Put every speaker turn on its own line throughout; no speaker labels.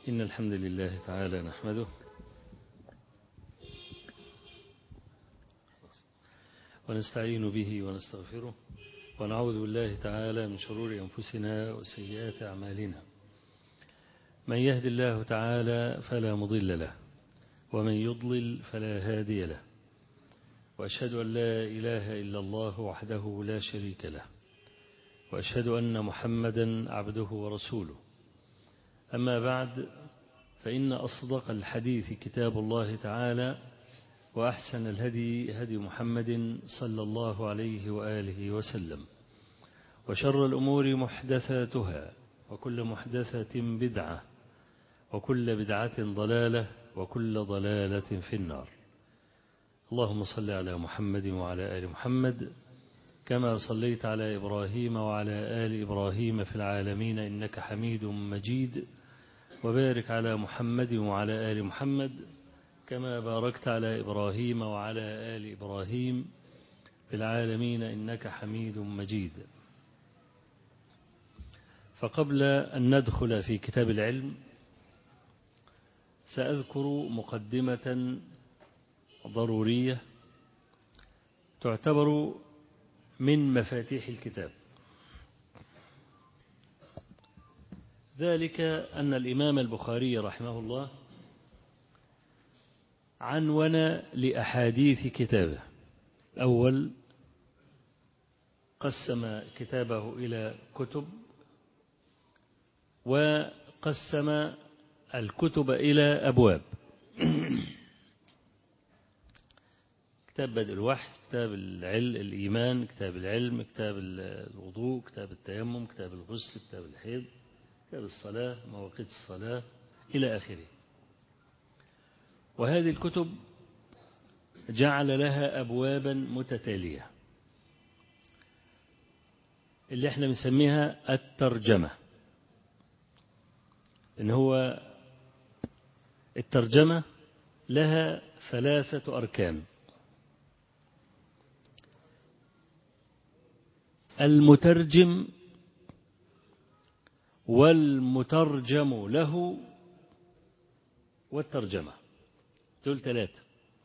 إن الحمد لله تعالى نحمده ونستعين به ونستغفره ونعوذ بالله تعالى من شرور أنفسنا وسيئات أعمالنا من يهد الله تعالى فلا مضل له ومن يضلل فلا هادي له وأشهد أن لا إله إلا الله وحده لا شريك له وأشهد أن محمدا عبده ورسوله أما بعد فإن أصدق الحديث كتاب الله تعالى وأحسن الهدي هدي محمد صلى الله عليه وآله وسلم وشر الأمور محدثاتها وكل محدثة بدعة وكل بدعة ضلالة وكل ضلالة في النار اللهم صل على محمد وعلى آل محمد كما صليت على إبراهيم وعلى آل إبراهيم في العالمين إنك حميد مجيد وبارك على محمد وعلى آل محمد كما باركت على إبراهيم وعلى آل إبراهيم في العالمين إنك حميد مجيد فقبل أن ندخل في كتاب العلم سأذكر مقدمة ضرورية تعتبر من مفاتيح الكتاب ذلك أن الإمام البخاري رحمه الله عنون لأحاديث كتابه أول قسم كتابه إلى كتب وقسم الكتب إلى أبواب كتاب بدء الوحي كتاب العلم الإيمان كتاب العلم كتاب الوضوء كتاب التيمم كتاب الغسل كتاب الحيض كتاب الصلاة مواقيت الصلاة إلى آخره وهذه الكتب جعل لها أبوابا متتالية اللي احنا بنسميها الترجمة إن هو الترجمة لها ثلاثة أركان المترجم والمترجم له والترجمة دول ثلاثة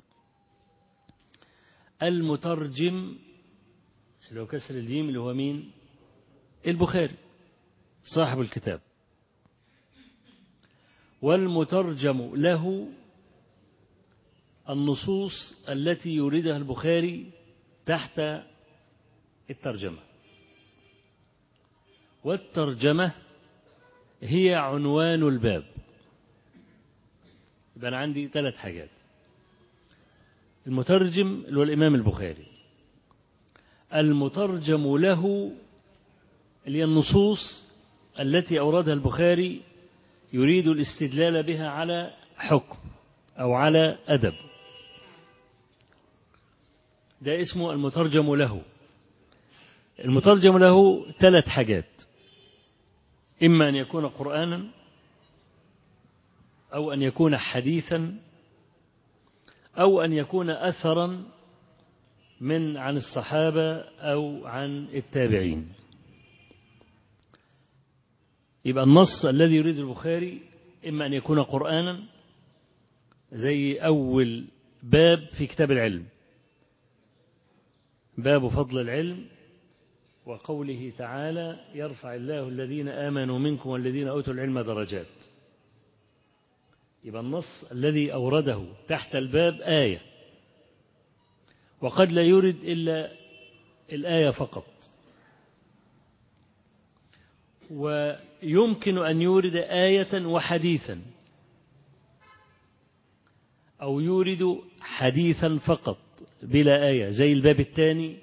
المترجم اللي هو كسر الجيم اللي هو مين البخاري صاحب الكتاب والمترجم له النصوص التي يريدها البخاري تحت الترجمة والترجمة هي عنوان الباب يبقى أنا عندي ثلاث حاجات المترجم اللي هو الإمام البخاري المترجم له اللي هي النصوص التي أوردها البخاري يريد الاستدلال بها على حكم أو على أدب ده اسمه المترجم له المترجم له ثلاث حاجات إما أن يكون قرآنا أو أن يكون حديثا أو أن يكون أثرا من عن الصحابة أو عن التابعين يبقى النص الذي يريد البخاري إما أن يكون قرآنا زي أول باب في كتاب العلم باب فضل العلم وقوله تعالى يرفع الله الذين آمنوا منكم والذين أوتوا العلم درجات يبقى النص الذي أورده تحت الباب آية وقد لا يرد إلا الآية فقط ويمكن أن يورد آية وحديثا أو يورد حديثا فقط بلا آية زي الباب الثاني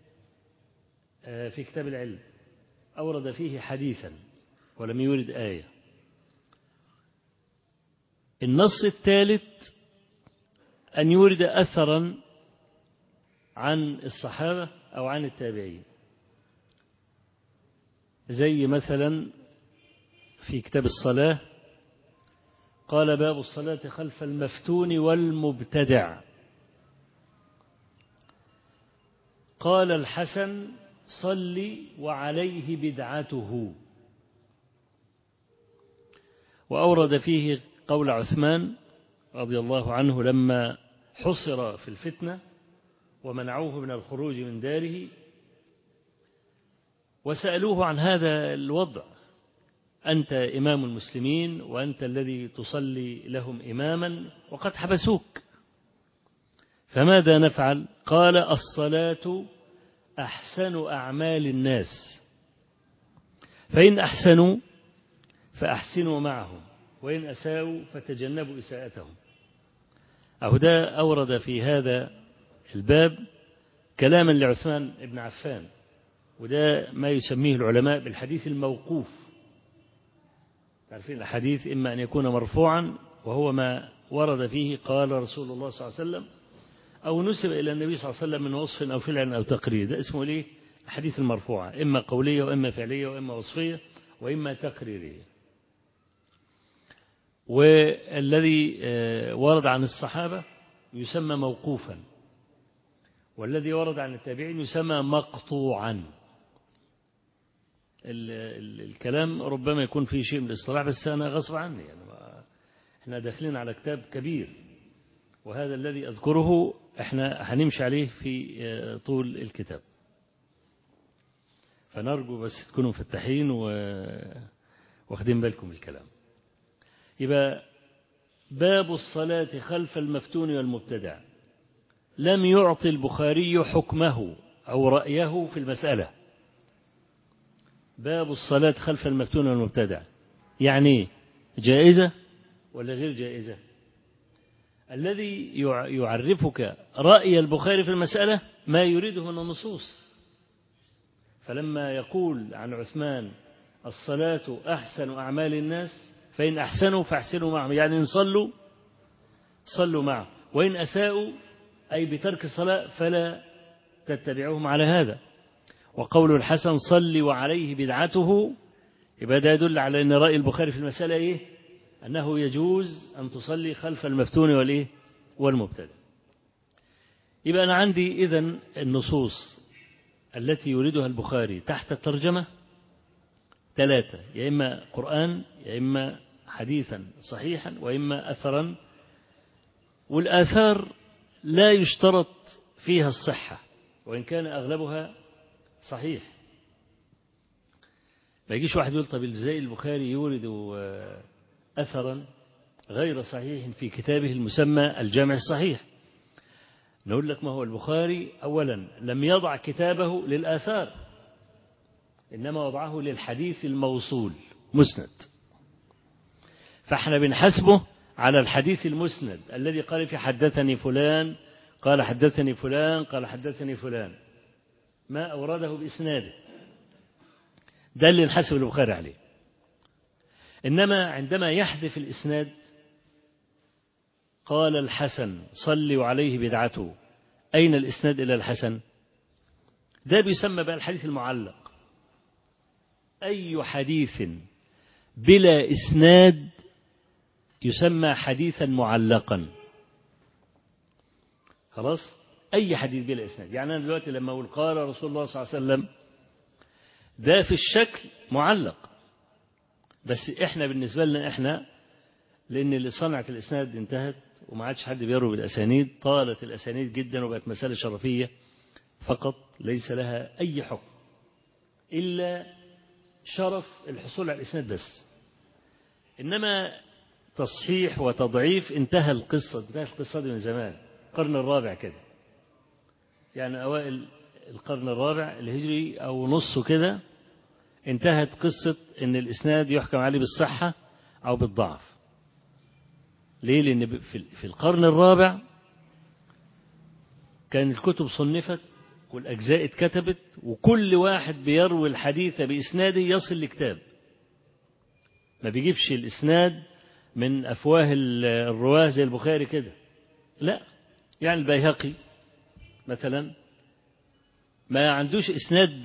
في كتاب العلم أورد فيه حديثا ولم يورد آية النص الثالث أن يورد أثرا عن الصحابة أو عن التابعين زي مثلا في كتاب الصلاة قال باب الصلاة خلف المفتون والمبتدع قال الحسن صل وعليه بدعته وأورد فيه قول عثمان رضي الله عنه لما حصر في الفتنة ومنعوه من الخروج من داره وسألوه عن هذا الوضع أنت إمام المسلمين وأنت الذي تصلي لهم إماما وقد حبسوك فماذا نفعل قال الصلاة أحسن أعمال الناس فإن أحسنوا فأحسنوا معهم وإن أساءوا فتجنبوا إساءتهم أهو ده أورد في هذا الباب كلاما لعثمان بن عفان وده ما يسميه العلماء بالحديث الموقوف عارفين الحديث إما أن يكون مرفوعا وهو ما ورد فيه قال رسول الله صلى الله عليه وسلم أو نسب إلى النبي صلى الله عليه وسلم من وصف أو فعل أو تقرير ده اسمه ليه الحديث المرفوعة إما قولية وإما فعلية وإما وصفية وإما تقريرية والذي ورد عن الصحابة يسمى موقوفا والذي ورد عن التابعين يسمى مقطوعا الكلام ربما يكون فيه شيء من الاصطلاح بس أنا غصب عني يعني احنا داخلين على كتاب كبير وهذا الذي أذكره احنا هنمشي عليه في طول الكتاب فنرجو بس تكونوا مفتحين واخدين بالكم الكلام يبقى باب الصلاة خلف المفتون والمبتدع لم يعطي البخاري حكمه أو رأيه في المسألة باب الصلاة خلف المفتون والمبتدع يعني جائزة ولا غير جائزة الذي يعرفك رأي البخاري في المسألة ما يريده من النصوص فلما يقول عن عثمان الصلاة أحسن أعمال الناس فإن أحسنوا فأحسنوا معهم يعني إن صلوا صلوا معه وإن أساءوا أي بترك الصلاة فلا تتبعوهم على هذا وقول الحسن صل وعليه بدعته يبقى ده يدل على أن رأي البخاري في المسألة إيه أنه يجوز أن تصلي خلف المفتون والإيه والمبتدع يبقى أنا عندي إذن النصوص التي يريدها البخاري تحت الترجمة ثلاثة يا إما قرآن يا إما حديثا صحيحا وإما أثرا والآثار لا يشترط فيها الصحة وإن كان أغلبها صحيح ما يجيش واحد يقول طب ازاي البخاري يورد أثرا غير صحيح في كتابه المسمى الجامع الصحيح نقول لك ما هو البخاري أولا لم يضع كتابه للآثار إنما وضعه للحديث الموصول مسند فاحنا بنحسبه على الحديث المسند الذي قال في حدثني فلان قال حدثني فلان قال حدثني فلان ما أورده بإسناده ده اللي نحسب البخاري عليه إنما عندما يحذف الإسناد قال الحسن صلوا عليه بدعته أين الإسناد إلى الحسن ده بيسمى بقى الحديث المعلق أي حديث بلا إسناد يسمى حديثا معلقا خلاص أي حديث بلا إسناد يعني أنا دلوقتي لما أقول قال رسول الله صلى الله عليه وسلم ده في الشكل معلق بس إحنا بالنسبة لنا إحنا لأن صنعة الإسناد انتهت وما عادش حد بيروي بالأسانيد طالت الأسانيد جدا وبقت مسألة شرفية فقط ليس لها أي حكم إلا شرف الحصول على الإسناد بس إنما تصحيح وتضعيف انتهى القصة انتهى القصة دي من زمان القرن الرابع كده يعني أوائل القرن الرابع الهجري أو نصه كده انتهت قصة أن الإسناد يحكم عليه بالصحة أو بالضعف ليه لأن في القرن الرابع كان الكتب صنفت والأجزاء اتكتبت وكل واحد بيروي الحديث بإسناده يصل لكتاب ما بيجيبش الإسناد من أفواه الرواه زي البخاري كده لا يعني البيهقي مثلا ما عندوش إسناد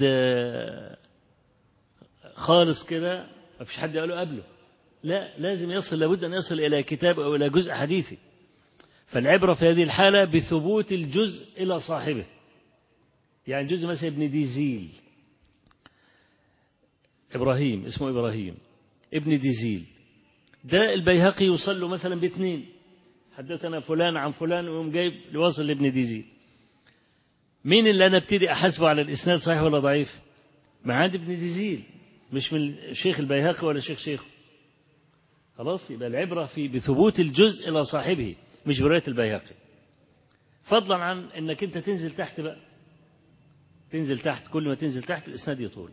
خالص كده ما فيش حد قاله قبله لا لازم يصل لابد أن يصل إلى كتاب أو إلى جزء حديثي فالعبرة في هذه الحالة بثبوت الجزء إلى صاحبه يعني جزء مثلا ابن ديزيل إبراهيم اسمه إبراهيم ابن ديزيل ده البيهقي يوصل له مثلا باثنين حدثنا فلان عن فلان ويقوم جايب لوصل لابن ديزيل مين اللي انا ابتدي احاسبه على الاسناد صحيح ولا ضعيف معاد ابن ديزيل مش من شيخ البيهقي ولا شيخ شيخه خلاص يبقى العبرة في بثبوت الجزء إلى صاحبه مش برواية البيهقي فضلا عن انك انت تنزل تحت بقى تنزل تحت كل ما تنزل تحت الاسناد يطول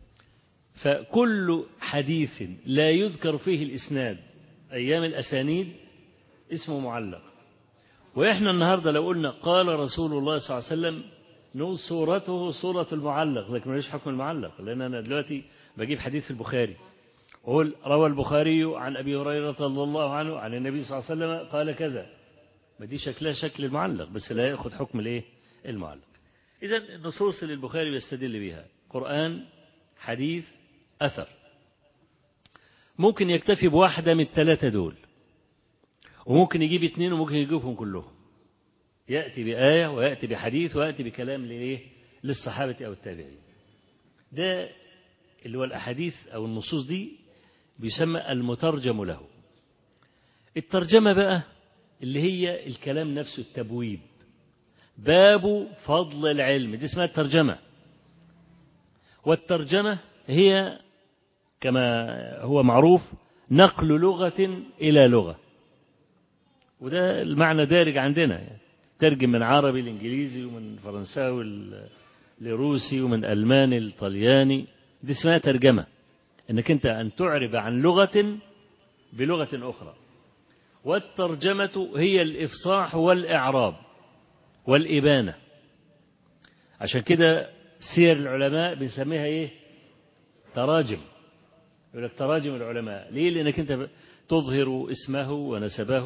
فكل حديث لا يذكر فيه الاسناد ايام الاسانيد اسمه معلق واحنا النهارده لو قلنا قال رسول الله صلى الله عليه وسلم نقول صورته صورة المعلق لكن ماليش حكم المعلق لأن أنا دلوقتي بجيب حديث في البخاري أقول روى البخاري عن أبي هريرة رضي الله عنه عن النبي صلى الله عليه وسلم قال كذا ما دي شكلها شكل المعلق بس لا يأخذ حكم الإيه المعلق إذا النصوص اللي البخاري بيستدل بها قرآن حديث أثر ممكن يكتفي بواحدة من الثلاثة دول وممكن يجيب اثنين وممكن يجيبهم كلهم يأتي بآية ويأتي بحديث ويأتي بكلام لإيه للصحابة أو التابعين ده اللي هو الأحاديث أو النصوص دي بيسمى المترجم له الترجمة بقى اللي هي الكلام نفسه التبويب باب فضل العلم دي اسمها الترجمة والترجمة هي كما هو معروف نقل لغة إلى لغة وده المعنى دارج عندنا يعني ترجم من عربي لإنجليزي ومن فرنساوي لروسي ومن ألماني لطلياني دي اسمها ترجمة انك انت ان تعرب عن لغة بلغة اخرى والترجمة هي الافصاح والاعراب والابانة عشان كده سير العلماء بنسميها ايه تراجم يقول لك تراجم العلماء ليه لانك انت تظهر اسمه ونسبه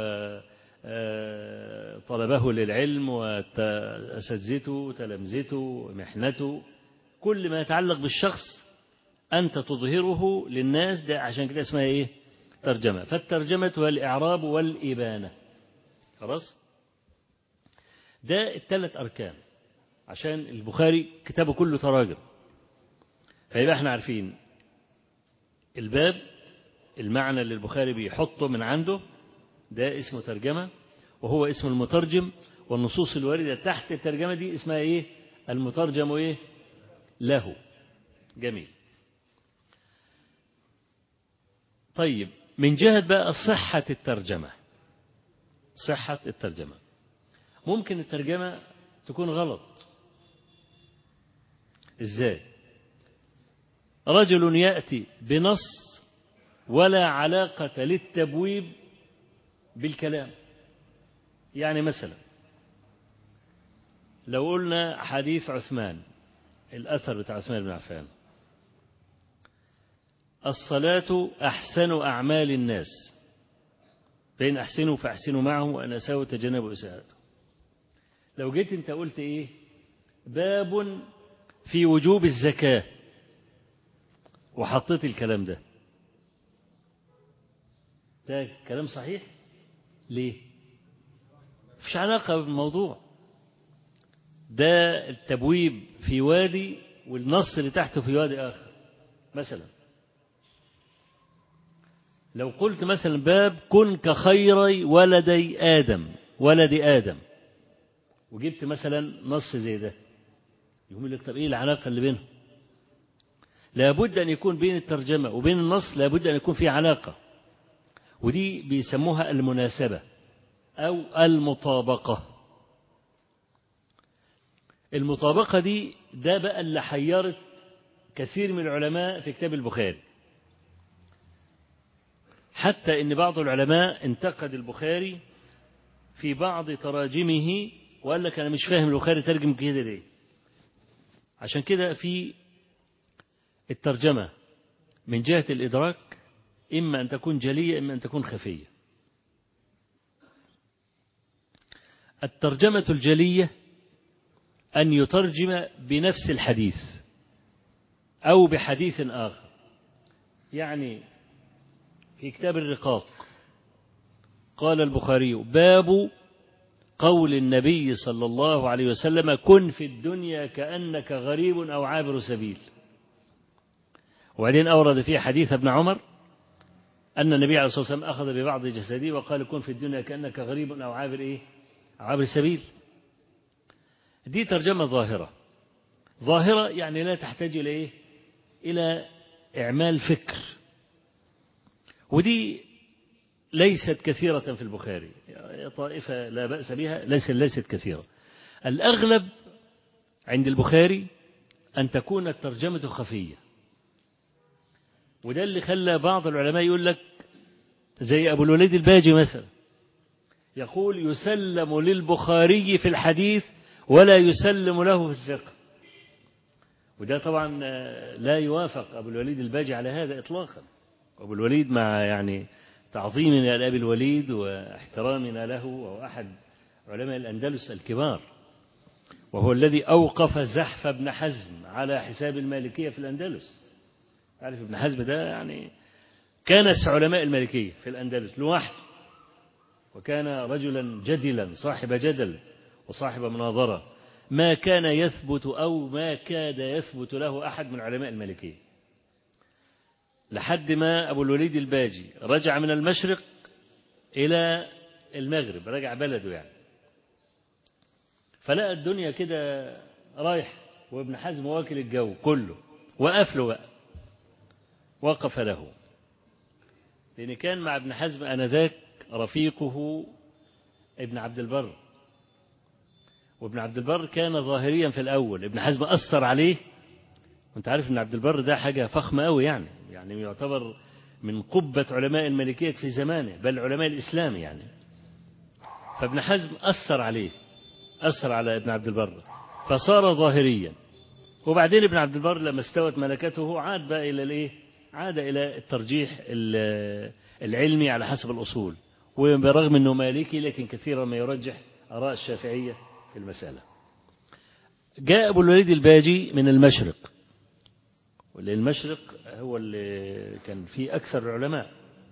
وطلبه للعلم واساتذته تلامذته محنته كل ما يتعلق بالشخص أنت تظهره للناس ده عشان كده اسمها إيه ترجمة فالترجمة والإعراب والإبانة خلاص ده الثلاث أركان عشان البخاري كتابه كله تراجم فيبقى احنا عارفين الباب المعنى اللي البخاري بيحطه من عنده ده اسمه ترجمة وهو اسم المترجم والنصوص الواردة تحت الترجمة دي اسمها ايه المترجم ايه له جميل طيب من جهة بقى صحة الترجمة صحة الترجمة ممكن الترجمة تكون غلط ازاي رجل يأتي بنص ولا علاقة للتبويب بالكلام يعني مثلا لو قلنا حديث عثمان الأثر بتاع عثمان بن عفان الصلاة أحسن أعمال الناس فإن أحسنوا فأحسنوا معهم وأن أساءوا تجنبوا إساءته لو جيت أنت قلت إيه باب في وجوب الزكاة وحطيت الكلام ده ده كلام صحيح ليه مفيش علاقة بالموضوع ده التبويب في وادي والنص اللي تحته في وادي آخر مثلا لو قلت مثلا باب كن كخيري ولدي آدم ولد آدم وجبت مثلا نص زي ده يقول لك طب ايه العلاقة اللي بينهم لابد أن يكون بين الترجمة وبين النص لابد أن يكون في علاقة ودي بيسموها المناسبة أو المطابقة المطابقة دي ده بقى اللي حيرت كثير من العلماء في كتاب البخاري حتى ان بعض العلماء انتقد البخاري في بعض تراجمه وقال لك انا مش فاهم البخاري ترجم كده ليه عشان كده في الترجمة من جهة الإدراك إما أن تكون جلية إما أن تكون خفية الترجمة الجلية أن يترجم بنفس الحديث أو بحديث آخر يعني في كتاب الرقاق قال البخاري باب قول النبي صلى الله عليه وسلم كن في الدنيا كأنك غريب أو عابر سبيل وبعدين أورد فيه حديث ابن عمر أن النبي عليه الصلاة والسلام أخذ ببعض جسده وقال كن في الدنيا كأنك غريب أو عابر إيه أو عابر سبيل دي ترجمة ظاهرة ظاهرة يعني لا تحتاج إلى إيه إلى إعمال فكر ودي ليست كثيرة في البخاري طائفة لا بأس بها ليست ليست كثيرة الأغلب عند البخاري أن تكون الترجمة خفية وده اللي خلى بعض العلماء يقول لك زي أبو الوليد الباجي مثلا يقول يسلم للبخاري في الحديث ولا يسلم له في الفقه وده طبعا لا يوافق أبو الوليد الباجي على هذا إطلاقا أبو الوليد مع يعني تعظيمنا لأبي الوليد واحترامنا له وهو أحد علماء الأندلس الكبار وهو الذي أوقف زحف ابن حزم على حساب المالكية في الأندلس عارف ابن حزم ده يعني كانس علماء المالكية في الأندلس لوحده وكان رجلا جدلا صاحب جدل وصاحب مناظرة ما كان يثبت أو ما كاد يثبت له أحد من علماء المالكية لحد ما أبو الوليد الباجي رجع من المشرق إلى المغرب رجع بلده يعني فلقى الدنيا كده رايح وابن حزم واكل الجو كله وقف له بقى وقف له لأن كان مع ابن حزم آنذاك رفيقه ابن عبد البر وابن عبد البر كان ظاهريا في الأول ابن حزم أثر عليه وانت عارف ان عبد البر ده حاجة فخمة قوي يعني يعني يعتبر من قبة علماء الملكية في زمانه بل علماء الإسلام يعني فابن حزم أثر عليه أثر على ابن عبد البر فصار ظاهريا وبعدين ابن عبد البر لما استوت ملكته عاد بقى إلى الإيه عاد إلى الترجيح العلمي على حسب الأصول وبرغم أنه مالكي لكن كثيرا ما يرجح آراء الشافعية في المسألة جاء أبو الوليد الباجي من المشرق والمشرق هو اللي كان فيه أكثر العلماء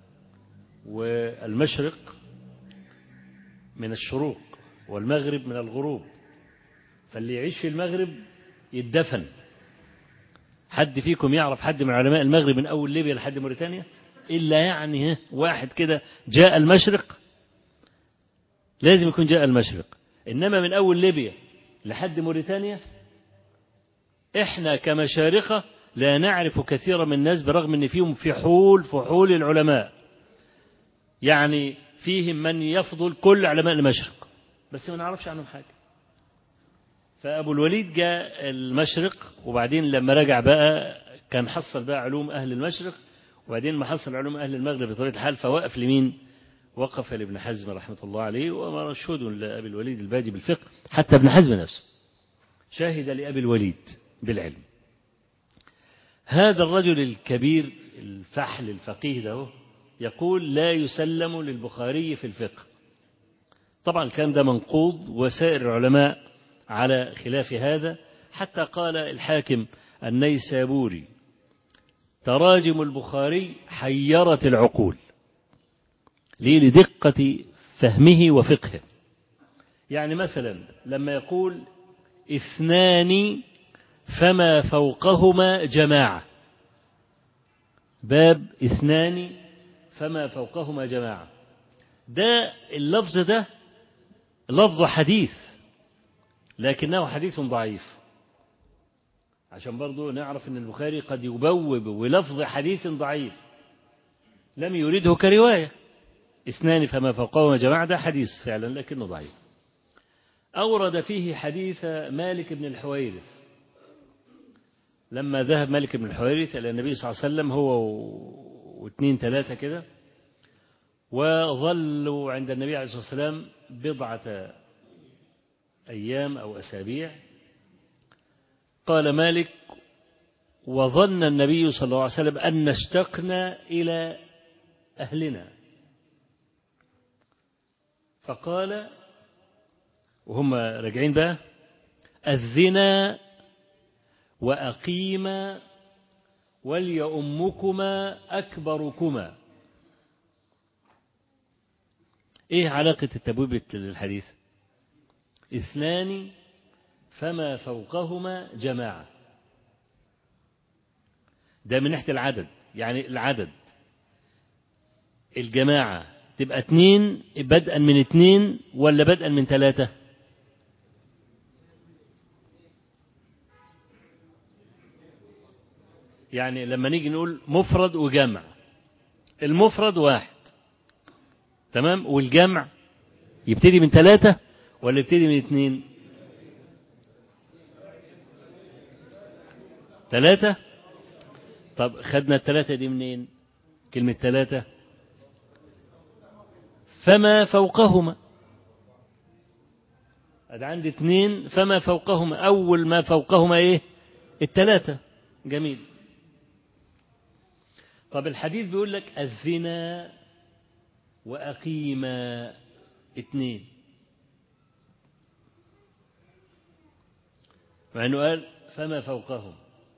والمشرق من الشروق والمغرب من الغروب فاللي يعيش في المغرب يدفن حد فيكم يعرف حد من علماء المغرب من أول ليبيا لحد موريتانيا إلا يعني واحد كده جاء المشرق لازم يكون جاء المشرق إنما من أول ليبيا لحد موريتانيا إحنا كمشارقة لا نعرف كثيرا من الناس برغم أن فيهم فحول فحول العلماء يعني فيهم من يفضل كل علماء المشرق بس ما نعرفش عنهم حاجة فأبو الوليد جاء المشرق وبعدين لما رجع بقى كان حصل بقى علوم أهل المشرق وبعدين ما حصل علوم أهل المغرب بطريقة الحال فوقف لمين وقف لابن حزم رحمة الله عليه ومرشود لأبي الوليد الباجي بالفقه حتى ابن حزم نفسه شاهد لأبي الوليد بالعلم هذا الرجل الكبير الفحل الفقيه ده يقول لا يسلم للبخاري في الفقه طبعا كان ده منقوض وسائر العلماء على خلاف هذا حتى قال الحاكم النيسابوري تراجم البخاري حيرت العقول ليه لدقة فهمه وفقهه يعني مثلا لما يقول اثنان فما فوقهما جماعة باب اثنان فما فوقهما جماعة ده اللفظ ده لفظ حديث لكنه حديث ضعيف عشان برضو نعرف ان البخاري قد يبوب ولفظ حديث ضعيف لم يريده كرواية اثنان فما فوقهما جماعة ده حديث فعلا لكنه ضعيف أورد فيه حديث مالك بن الحويرث لما ذهب مالك بن الحويرث إلى النبي صلى الله عليه وسلم هو واثنين ثلاثة كده وظلوا عند النبي عليه الصلاة والسلام بضعة أيام أو أسابيع قال مالك وظن النبي صلى الله عليه وسلم أن اشتقنا إلى أهلنا فقال وهم راجعين بقى الزنا وأقيما وليؤمكما أكبركما إيه علاقة التبويب للحديث اثنان فما فوقهما جماعة ده من ناحية العدد يعني العدد الجماعة تبقى اتنين بدءا من اتنين ولا بدءا من ثلاثة يعني لما نيجي نقول مفرد وجمع المفرد واحد تمام والجمع يبتدي من ثلاثة ولا يبتدي من اتنين ثلاثة طب خدنا الثلاثة دي منين كلمة ثلاثة فما فوقهما أد عندي اثنين فما فوقهما أول ما فوقهما إيه الثلاثة جميل طب الحديث بيقول لك الزنا وأقيما اثنين مع أنه قال فما فوقهم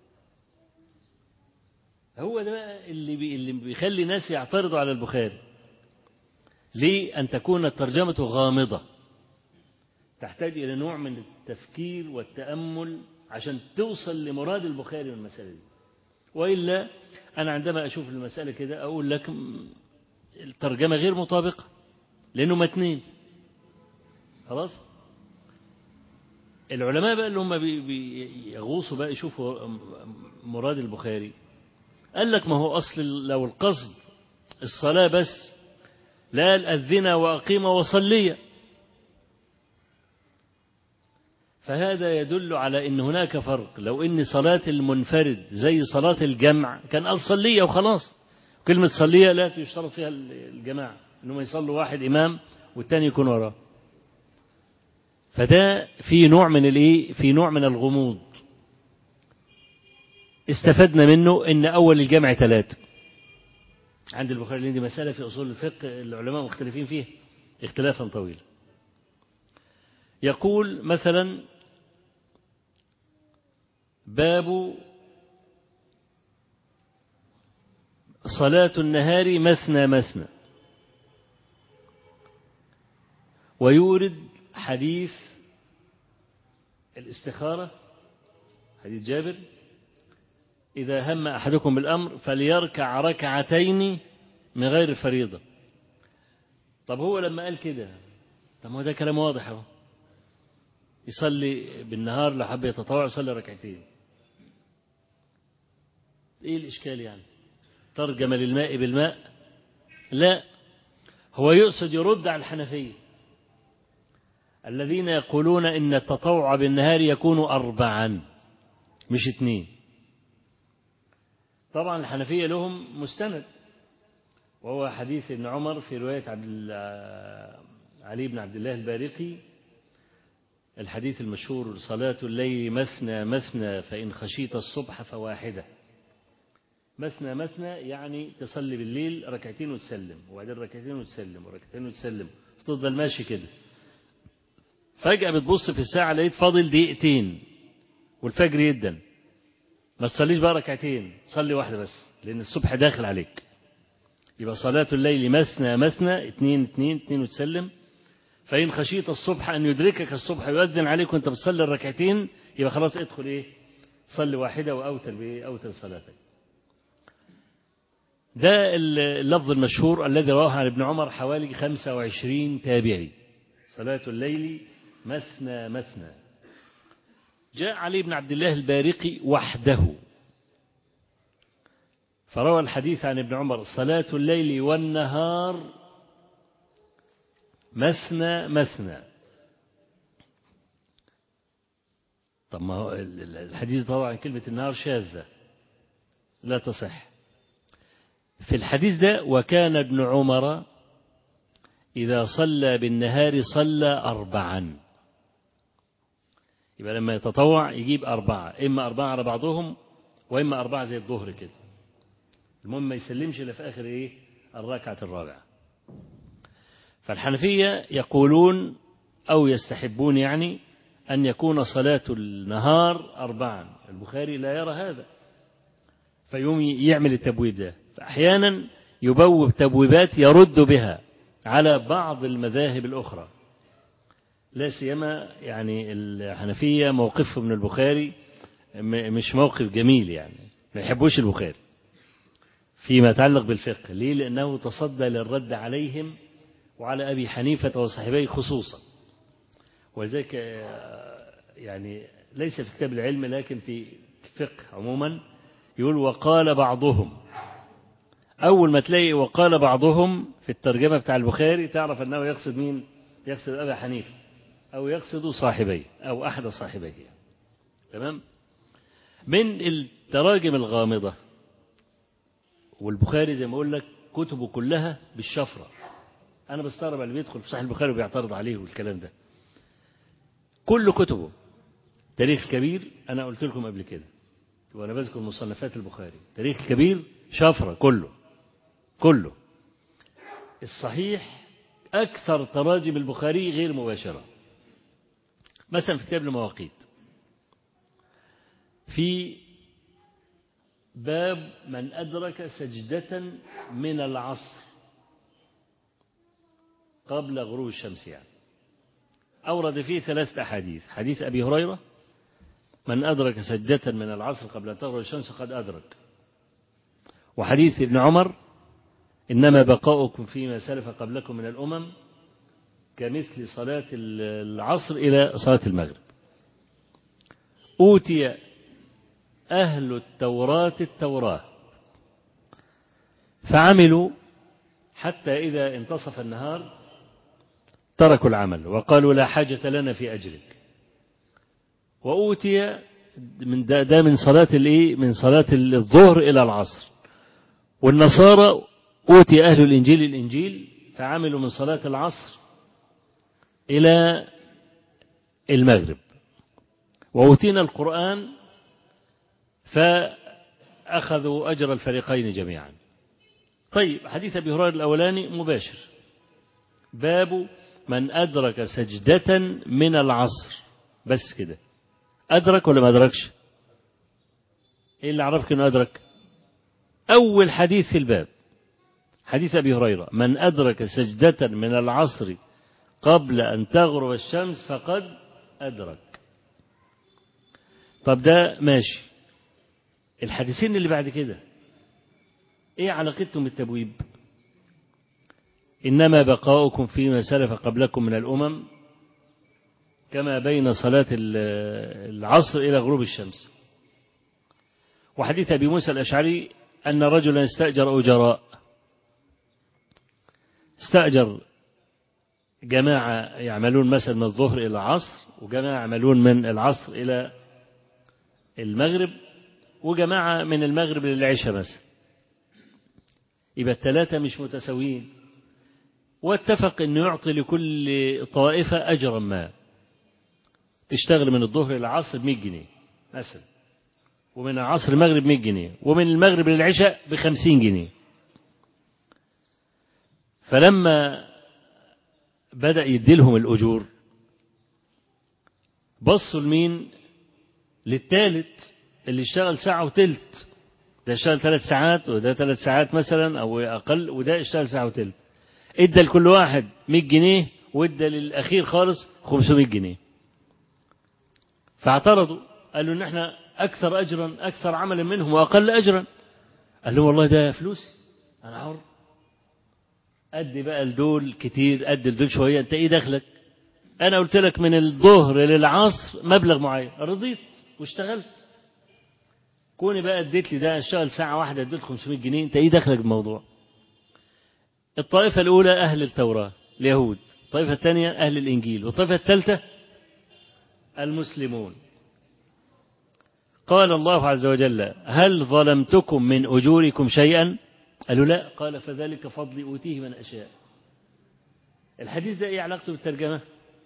هو ده بقى اللي بي اللي بيخلي ناس يعترضوا على البخاري ليه أن تكون الترجمة غامضة تحتاج إلى نوع من التفكير والتأمل عشان توصل لمراد البخاري من المسألة دي وإلا أنا عندما أشوف المسألة كده أقول لك الترجمة غير مطابقة لأنه متنين خلاص العلماء بقى اللي هم بيغوصوا بقى يشوفوا مراد البخاري قال لك ما هو أصل لو القصد الصلاة بس لا الأذن وأقيم وصلية فهذا يدل على أن هناك فرق لو أن صلاة المنفرد زي صلاة الجمع كان قال صلية وخلاص كلمة صلية لا تشترط فيها الجماعة أنهم يصلوا واحد إمام والتاني يكون وراه فده في نوع من الايه في نوع من الغموض استفدنا منه ان اول الجمع ثلاثة عند البخاري دي مسألة في أصول الفقه العلماء مختلفين فيها اختلافا طويلا يقول مثلا باب صلاة النهار مثنى مثنى ويورد حديث الاستخارة حديث جابر إذا هم أحدكم بالأمر فليركع ركعتين من غير فريضة طب هو لما قال كده طب هو ده كلام واضح اهو يصلي بالنهار لو حب يتطوع يصلي ركعتين ايه الاشكال يعني ترجم للماء بالماء لا هو يقصد يرد على الحنفيه الذين يقولون إن التطوع بالنهار يكون أربعا مش اثنين طبعا الحنفية لهم مستند وهو حديث ابن عمر في رواية عبد علي بن عبد الله البارقي الحديث المشهور صلاة الليل مثنى مثنى فإن خشيت الصبح فواحدة مثنى مثنى يعني تصلي بالليل ركعتين وتسلم وبعدين ركعتين وتسلم وركعتين وتسلم تفضل ماشي كده فجأة بتبص في الساعة لقيت فاضل دقيقتين والفجر جدا ما تصليش بقى ركعتين صلي واحدة بس لأن الصبح داخل عليك يبقى صلاة الليل مثنى مثنى اتنين اتنين اتنين وتسلم فإن خشيت الصبح أن يدركك الصبح يؤذن عليك وأنت بتصلي الركعتين يبقى خلاص ادخل إيه صلي واحدة وأوتر بإيه أوتر صلاتك ده اللفظ المشهور الذي رواه عن ابن عمر حوالي 25 تابعي صلاة الليل مثنى مثنى جاء علي بن عبد الله البارقي وحده فروى الحديث عن ابن عمر صلاة الليل والنهار مثنى مثنى طب ما هو الحديث طبعا كلمة النهار شاذة لا تصح في الحديث ده وكان ابن عمر إذا صلى بالنهار صلى أربعا يبقى لما يتطوع يجيب أربعة إما أربعة على بعضهم وإما أربعة زي الظهر كده المهم ما يسلمش إلا في آخر إيه الركعة الرابعة فالحنفية يقولون أو يستحبون يعني أن يكون صلاة النهار أربعا البخاري لا يرى هذا فيوم يعمل التبويب ده فأحيانا يبوب تبويبات يرد بها على بعض المذاهب الأخرى لا سيما يعني الحنفية موقفه من البخاري مش موقف جميل يعني ما يحبوش البخاري فيما يتعلق بالفقه ليه لأنه تصدى للرد عليهم وعلى أبي حنيفة وصاحبيه خصوصا ولذلك يعني ليس في كتاب العلم لكن في فقه عموما يقول وقال بعضهم أول ما تلاقي وقال بعضهم في الترجمة بتاع البخاري تعرف أنه يقصد مين يقصد أبا حنيفة أو يقصد صاحبيه أو أحد صاحبيه تمام من التراجم الغامضة والبخاري زي ما أقول لك كتبه كلها بالشفرة أنا بستغرب اللي بيدخل في صحيح البخاري وبيعترض عليه والكلام ده كل كتبه تاريخ كبير أنا قلت لكم قبل كده وأنا بذكر مصنفات البخاري تاريخ كبير شفرة كله كله الصحيح أكثر تراجم البخاري غير مباشرة مثلا في كتاب المواقيت في باب من أدرك سجدة من العصر قبل غروب الشمس يعني أورد فيه ثلاثة أحاديث حديث أبي هريرة من أدرك سجدة من العصر قبل أن تغرب الشمس قد أدرك وحديث ابن عمر إنما بقاؤكم فيما سلف قبلكم من الأمم كمثل صلاة العصر إلى صلاة المغرب أوتي أهل التوراة التوراة فعملوا حتى إذا انتصف النهار تركوا العمل وقالوا لا حاجة لنا في أجرك وأوتي من ده, ده من صلاة الإيه من صلاة الظهر إلى العصر والنصارى أوتي أهل الإنجيل الإنجيل فعملوا من صلاة العصر إلى المغرب وأوتينا القرآن فأخذوا أجر الفريقين جميعا طيب حديث أبي هريرة الأولاني مباشر باب من أدرك سجدة من العصر بس كده أدرك ولا ما أدركش إيه اللي عرفك أنه أدرك أول حديث في الباب حديث أبي هريرة من أدرك سجدة من العصر قبل أن تغرب الشمس فقد أدرك طب ده ماشي الحديثين اللي بعد كده ايه علاقتهم بالتبويب إنما بقاؤكم فيما سلف قبلكم من الأمم كما بين صلاة العصر إلى غروب الشمس وحديث أبي موسى الأشعري أن رجلا استأجر أجراء استأجر جماعة يعملون مثلا من الظهر إلى العصر وجماعة يعملون من العصر إلى المغرب وجماعة من المغرب للعشاء مثلا يبقى الثلاثة مش متساويين واتفق أنه يعطي لكل طائفة أجرا ما تشتغل من الظهر إلى العصر ب 100 جنيه مثلا ومن العصر المغرب 100 جنيه ومن المغرب للعشاء ب 50 جنيه فلما بدأ يديلهم الأجور بصوا لمين للثالث اللي اشتغل ساعة وتلت ده اشتغل ثلاث ساعات وده ثلاث ساعات مثلا أو أقل وده اشتغل ساعة وتلت ادى لكل واحد 100 جنيه وادى للأخير خالص 500 جنيه فاعترضوا قالوا ان احنا أكثر أجرا أكثر عملا منهم وأقل أجرا قال له والله ده فلوسي أنا حر أدي بقى لدول كتير أدي لدول شوية أنت إيه دخلك أنا قلت لك من الظهر للعصر مبلغ معين رضيت واشتغلت كوني بقى اديت لي ده اشتغل ساعة واحدة اديت 500 جنيه أنت إيه دخلك بالموضوع الطائفة الأولى أهل التوراة اليهود الطائفة الثانية أهل الإنجيل والطائفة الثالثة المسلمون قال الله عز وجل هل ظلمتكم من أجوركم شيئا قالوا لا قال فذلك فضلي أوتيه من أشاء الحديث ده إيه علاقته بالترجمة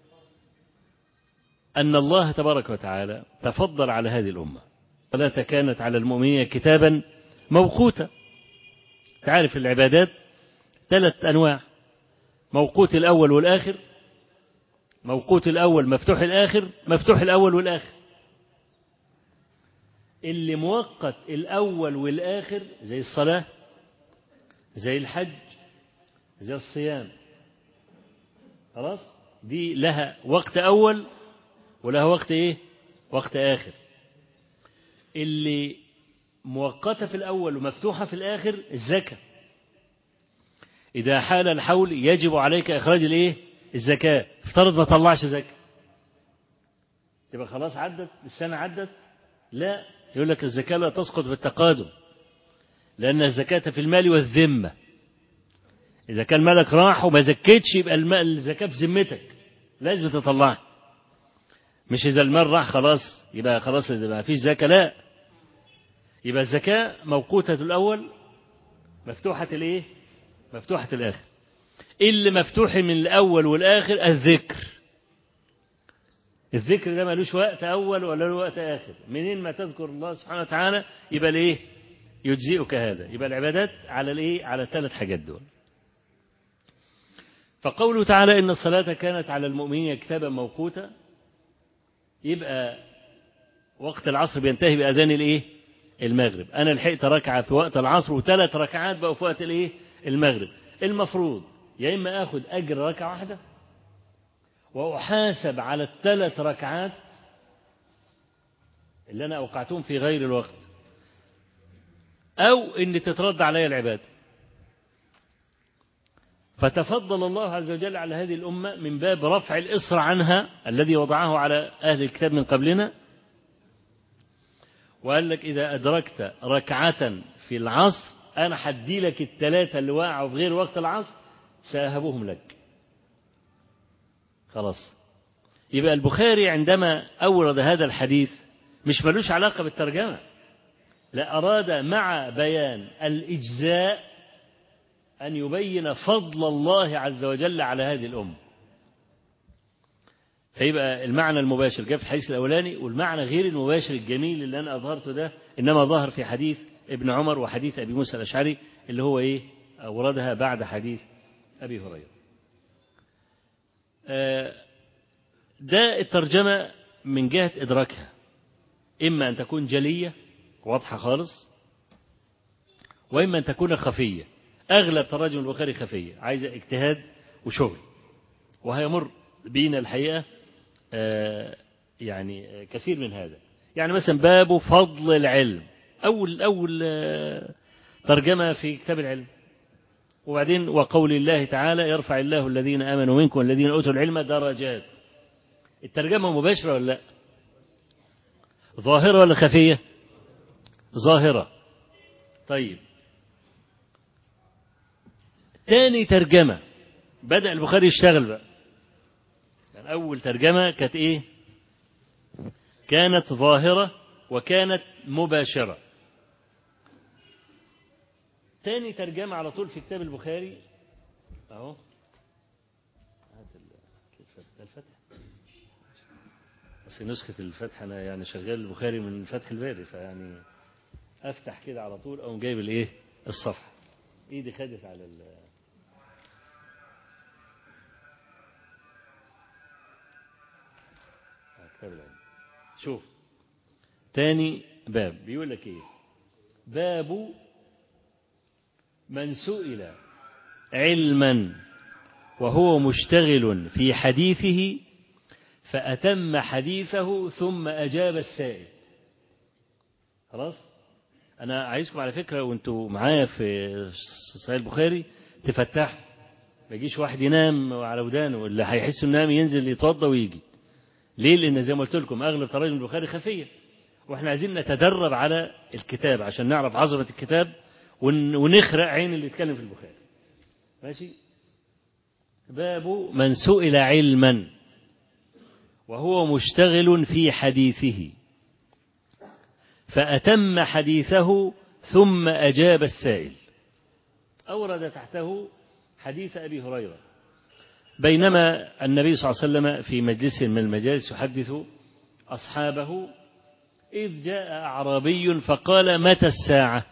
أن الله تبارك وتعالى تفضل على هذه الأمة صلاة كانت على المؤمنين كتابا موقوتا تعرف العبادات ثلاث أنواع موقوت الأول والآخر موقوت الأول مفتوح الآخر مفتوح الأول والآخر اللي موقت الأول والآخر زي الصلاة زي الحج زي الصيام خلاص دي لها وقت أول ولها وقت إيه وقت آخر اللي مؤقتة في الأول ومفتوحة في الآخر الزكاة إذا حال الحول يجب عليك إخراج الإيه الزكاة افترض ما طلعش زكاة تبقى خلاص عدت السنة عدت لا يقول لك الزكاة لا تسقط بالتقادم لأن الزكاة في المال والذمة إذا كان مالك راح وما زكيتش يبقى المال الزكاة في ذمتك لازم تطلعها مش إذا المال راح خلاص يبقى خلاص ما فيش زكاة لا يبقى الزكاة موقوتة الأول مفتوحة الإيه؟ مفتوحة الآخر اللي مفتوح من الأول والآخر الذكر الذكر ده ملوش وقت أول ولا له وقت آخر منين ما تذكر الله سبحانه وتعالى يبقى الإيه؟ يجزئك هذا يبقى العبادات على الإيه؟ على الثلاث حاجات دول فقوله تعالى إن الصلاة كانت على المؤمنين كتابا موقوتا يبقى وقت العصر بينتهي بأذان الإيه؟ المغرب أنا لحقت ركعة في وقت العصر وثلاث ركعات بقوا في وقت الإيه؟ المغرب المفروض يا إما آخذ أجر ركعة واحدة وأحاسب على الثلاث ركعات اللي أنا أوقعتهم في غير الوقت أو إن تترد علي العبادة فتفضل الله عز وجل على هذه الأمة من باب رفع الإصر عنها الذي وضعه على أهل الكتاب من قبلنا وقال لك إذا أدركت ركعة في العصر أنا حدي لك الثلاثة اللي وقعوا في غير وقت العصر سأهبهم لك خلاص يبقى البخاري عندما أورد هذا الحديث مش ملوش علاقة بالترجمة لا أراد مع بيان الإجزاء أن يبين فضل الله عز وجل على هذه الأمة فيبقى المعنى المباشر جاء في الحديث الأولاني والمعنى غير المباشر الجميل اللي أنا أظهرته ده إنما ظهر في حديث ابن عمر وحديث أبي موسى الأشعري اللي هو إيه أوردها بعد حديث أبي هريرة ده الترجمة من جهة إدراكها إما أن تكون جلية واضحة خالص وإما أن تكون خفية أغلب تراجم البخاري خفية عايزة اجتهاد وشغل وهيمر بينا الحقيقة يعني كثير من هذا يعني مثلا باب فضل العلم أول أول ترجمة في كتاب العلم وبعدين وقول الله تعالى يرفع الله الذين آمنوا منكم والذين أوتوا العلم درجات الترجمة مباشرة ولا لا ظاهرة ولا خفية ظاهرة طيب تاني ترجمة بدأ البخاري يشتغل بقى يعني أول ترجمة كانت إيه كانت ظاهرة وكانت مباشرة تاني ترجمة على طول في كتاب البخاري أهو هات الفتح بس نسخة الفتح أنا يعني شغال البخاري من فتح الباري فيعني أفتح كده على طول أو جايب الإيه الصفحة إيدي خدت على ال كتاب العلم شوف تاني باب بيقول لك ايه باب من سئل علما وهو مشتغل في حديثه فأتم حديثه ثم أجاب السائل خلاص أنا عايزكم على فكرة وانتوا معايا في صحيح البخاري تفتحوا ما يجيش واحد ينام على ودانه اللي هيحس انه نام ينزل يتوضى ويجي ليه لان زي ما قلت لكم اغلب تراجم البخاري خفيه واحنا عايزين نتدرب على الكتاب عشان نعرف عظمه الكتاب ونخرق عين اللي يتكلم في البخاري ماشي باب من سئل علما وهو مشتغل في حديثه فأتم حديثه ثم أجاب السائل أورد تحته حديث أبي هريرة بينما النبي صلى الله عليه وسلم في مجلس من المجالس يحدث أصحابه إذ جاء أعرابي فقال متى الساعة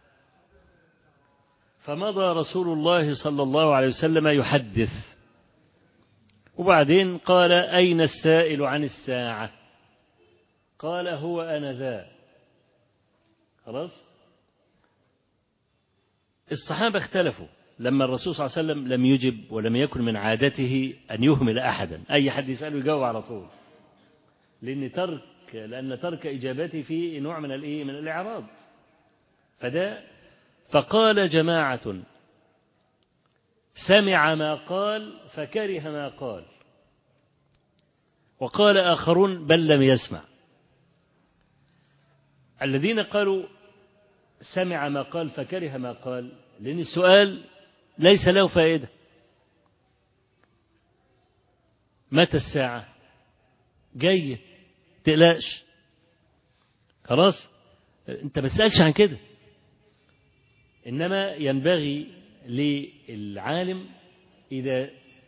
فمضى رسول الله صلى الله عليه وسلم يحدث وبعدين قال أين السائل عن الساعة قال هو أنا ذا خلاص الصحابة اختلفوا لما الرسول صلى الله عليه وسلم لم يجب ولم يكن من عادته أن يهمل أحدا أي حد يسأله يجاوب على طول لأن ترك لأن ترك إجابته فيه نوع من الإيه من الإعراض فده فقال جماعة سمع ما قال فكره ما قال وقال آخرون بل لم يسمع الذين قالوا سمع ما قال فكره ما قال لأن السؤال ليس له فائدة متى الساعة جاية تقلقش خلاص انت ما تسألش عن كده إنما ينبغي للعالم إذا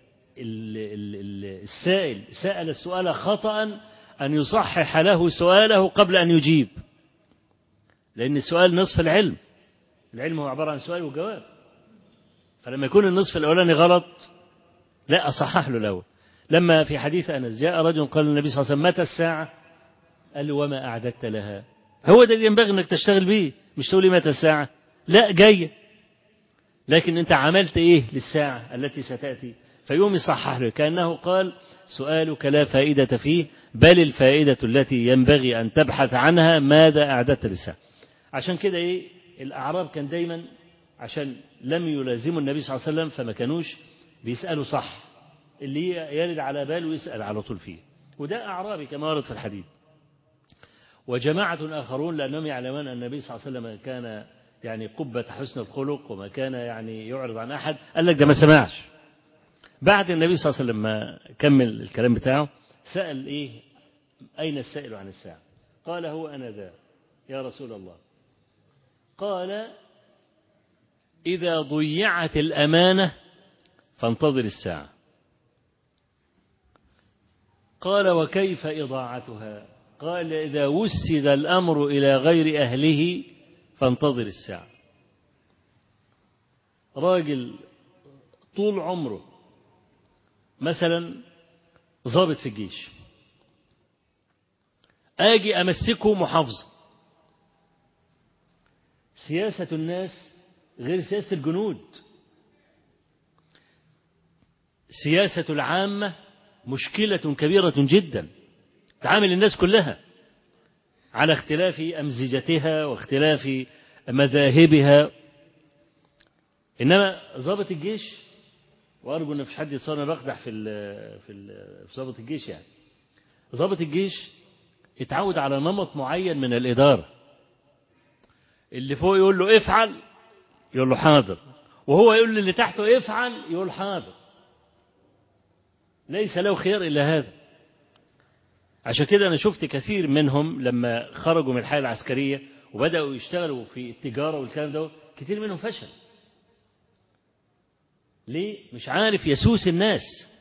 السائل سأل السؤال خطأ أن يصحح له سؤاله قبل أن يجيب لأن السؤال نصف العلم العلم هو عبارة عن سؤال وجواب فلما يكون النصف الأولاني غلط لا أصحح له الأول لما في حديث أنس جاء رجل قال للنبي صلى الله عليه وسلم متى الساعة قال له وما أعددت لها هو ده اللي ينبغي أنك تشتغل به مش تقول لي متى الساعة لا جاية لكن أنت عملت إيه للساعة التي ستأتي فيوم يصحح له كأنه قال سؤالك لا فائدة فيه بل الفائدة التي ينبغي أن تبحث عنها ماذا أعددت للساعة عشان كده إيه الأعراب كان دايما عشان لم يلازموا النبي صلى الله عليه وسلم فما كانوش بيسألوا صح اللي يرد على باله يسأل على طول فيه وده أعرابي كما ورد في الحديث وجماعة آخرون لأنهم يعلمون أن النبي صلى الله عليه وسلم كان يعني قبة حسن الخلق وما كان يعني يعرض عن أحد قال لك ده ما سمعش بعد النبي صلى الله عليه وسلم ما كمل الكلام بتاعه سأل إيه أين السائل عن الساعة قال هو أنا ذا يا رسول الله قال إذا ضيعت الأمانة فانتظر الساعة قال وكيف إضاعتها قال إذا وسد الأمر إلى غير أهله فانتظر الساعة راجل طول عمره مثلا ضابط في الجيش آجي أمسكه محافظة سياسة الناس غير سياسة الجنود سياسة العامة مشكلة كبيرة جدا تعامل الناس كلها على اختلاف أمزجتها واختلاف مذاهبها إنما ضابط الجيش وأرجو إن مفيش حد يتصور بقدح في ال في ال في ضابط الجيش يعني ضابط الجيش اتعود على نمط معين من الإدارة اللي فوق يقول له افعل يقول له حاضر وهو يقول للي تحته افعل يقول حاضر ليس له خيار إلا هذا عشان كده أنا شفت كثير منهم لما خرجوا من الحياة العسكرية وبدأوا يشتغلوا في التجارة والكلام ده كثير منهم فشل ليه؟ مش عارف يسوس الناس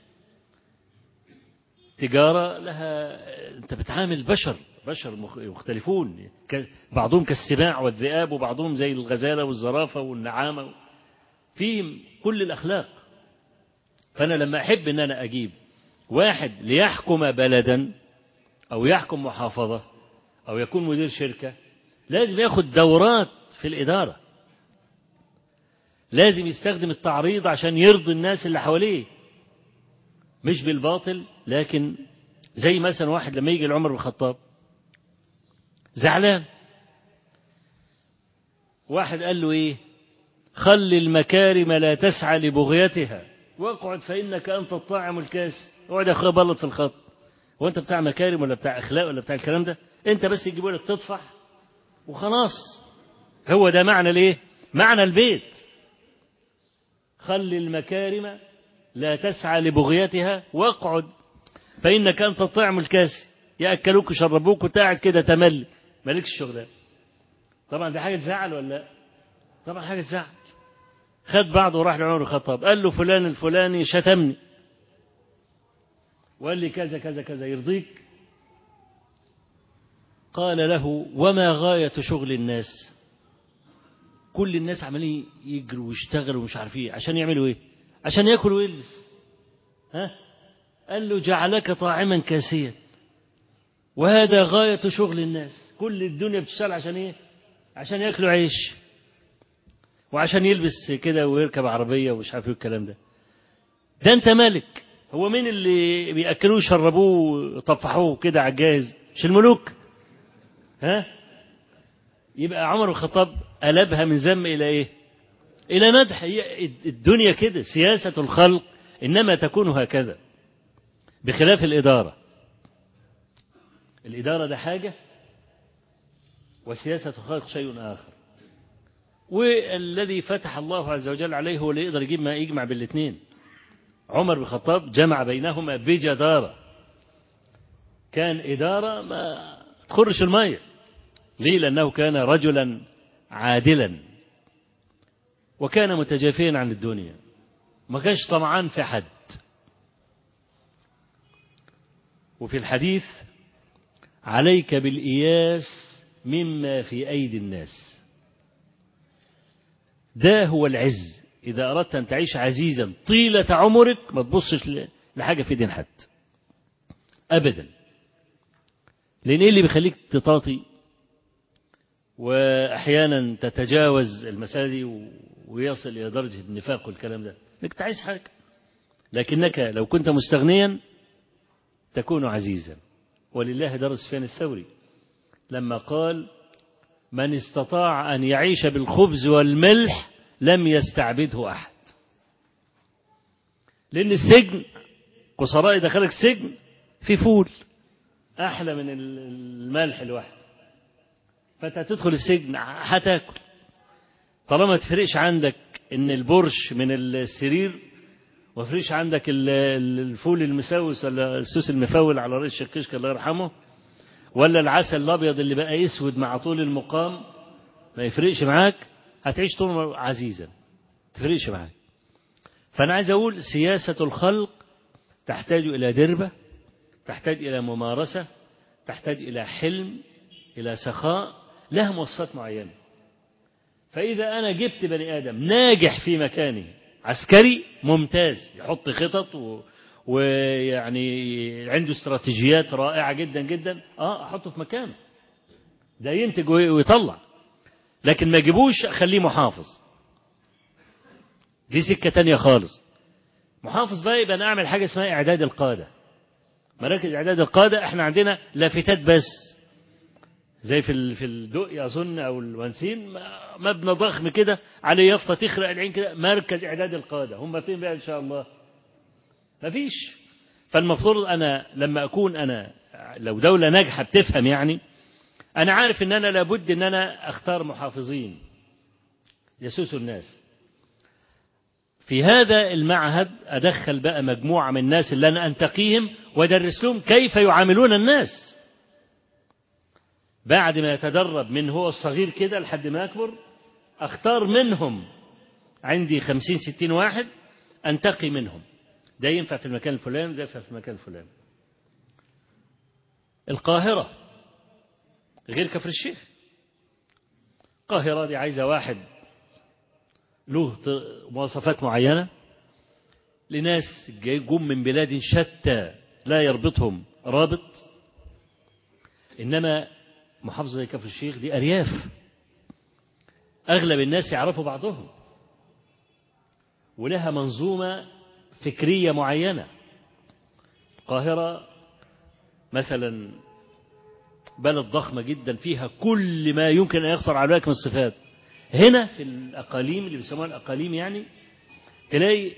تجارة لها أنت بتعامل بشر بشر مختلفون بعضهم كالسباع والذئاب وبعضهم زي الغزالة والزرافة والنعامة فيهم كل الأخلاق فأنا لما أحب أن أنا أجيب واحد ليحكم بلدا أو يحكم محافظة أو يكون مدير شركة لازم ياخد دورات في الإدارة لازم يستخدم التعريض عشان يرضي الناس اللي حواليه مش بالباطل لكن زي مثلا واحد لما يجي لعمر بن الخطاب زعلان واحد قال له ايه خل المكارم لا تسعى لبغيتها واقعد فإنك أنت الطاعم الكاس اقعد يا أخويا بلط في الخط هو أنت بتاع مكارم ولا بتاع أخلاق ولا بتاع الكلام ده أنت بس يجيبوا لك تطفح وخلاص هو ده معنى الايه معنى البيت خل المكارم لا تسعى لبغيتها واقعد فإنك أنت الطعم الكاسي يأكلوك ويشربوك وانت قاعد كده تملي مالكش شغلان طبعا دي حاجة تزعل ولا لا طبعا حاجة تزعل خد بعضه وراح لعمر الخطاب قال له فلان الفلاني شتمني وقال لي كذا كذا كذا يرضيك قال له وما غاية شغل الناس كل الناس عمالين يجروا ويشتغلوا ومش عارف ايه عشان يعملوا ايه عشان ياكل ويلبس ها قال له جعلك طاعما كاسيا وهذا غاية شغل الناس كل الدنيا بتشتغل عشان ايه عشان ياكلوا عيش وعشان يلبس كده ويركب عربية ومش عارف ايه الكلام ده ده انت مالك هو مين اللي بيأكلوه ويشربوه ويطفحوه كده على الجاهز مش الملوك ها يبقى عمر بن الخطاب قلبها من ذم إلى إيه إلى مدح هي الدنيا كده سياسة الخلق إنما تكون هكذا بخلاف الإدارة الإدارة ده حاجة وسياسة الخلق شيء آخر والذي فتح الله عز وجل عليه هو اللي يقدر يجيب ما يجمع بالاثنين عمر بن الخطاب جمع بينهما بجدارة كان إدارة ما تخرش المية ليه لأنه كان رجلا عادلا وكان متجافيا عن الدنيا ما كانش طمعان في حد وفي الحديث عليك بالإياس مما في أيدي الناس ده هو العز إذا أردت أن تعيش عزيزا طيلة عمرك ما تبصش لحاجة في دين حد أبدا لأن إيه اللي بيخليك تطاطي وأحيانا تتجاوز المسألة دي ويصل إلى درجة النفاق والكلام ده إنك عايز حاجة لكنك لو كنت مستغنيا تكون عزيزا ولله درس سفيان الثوري لما قال من استطاع أن يعيش بالخبز والملح لم يستعبده أحد لأن السجن قصراء دخلك سجن في فول أحلى من الملح الواحد فأنت تدخل السجن هتاكل طالما ما تفرقش عندك إن البرش من السرير وما تفرقش عندك الفول المسوس ولا السوس المفول على رئيس الكشك الله يرحمه ولا العسل الأبيض اللي بقى يسود مع طول المقام ما يفرقش معاك هتعيش طول عزيزا تفرقش معاك فأنا عايز أقول سياسة الخلق تحتاج إلى دربة تحتاج إلى ممارسة تحتاج إلى حلم إلى سخاء لها مواصفات معينة فإذا أنا جبت بني آدم ناجح في مكانه عسكري ممتاز يحط خطط و... ويعني عنده استراتيجيات رائعة جدا جدا اه احطه في مكانه ده ينتج ويطلع لكن ما يجيبوش اخليه محافظ دي سكة تانية خالص محافظ بقى يبقى نعمل حاجة اسمها اعداد القادة مراكز اعداد القادة احنا عندنا لافتات بس زي في في الدقي اظن او الونسين مبنى ضخم كده عليه يافطه تخرق العين كده مركز اعداد القاده هم فين بقى ان شاء الله مفيش فالمفروض أنا لما أكون أنا لو دولة ناجحة بتفهم يعني أنا عارف إن أنا لابد إن أنا أختار محافظين يسوسوا الناس في هذا المعهد أدخل بقى مجموعة من الناس اللي أنا أنتقيهم وأدرس لهم كيف يعاملون الناس بعد ما يتدرب من هو الصغير كده لحد ما يكبر أختار منهم عندي خمسين ستين واحد أنتقي منهم ده ينفع في المكان الفلاني وده ينفع في المكان الفلاني القاهرة غير كفر الشيخ القاهرة دي عايزة واحد له مواصفات معينة لناس جم من بلاد شتى لا يربطهم رابط إنما محافظة زي كفر الشيخ دي أرياف أغلب الناس يعرفوا بعضهم ولها منظومة فكرية معينة القاهرة مثلا بلد ضخمة جدا فيها كل ما يمكن أن يخطر على بالك من الصفات هنا في الأقاليم اللي بيسموها الأقاليم يعني تلاقي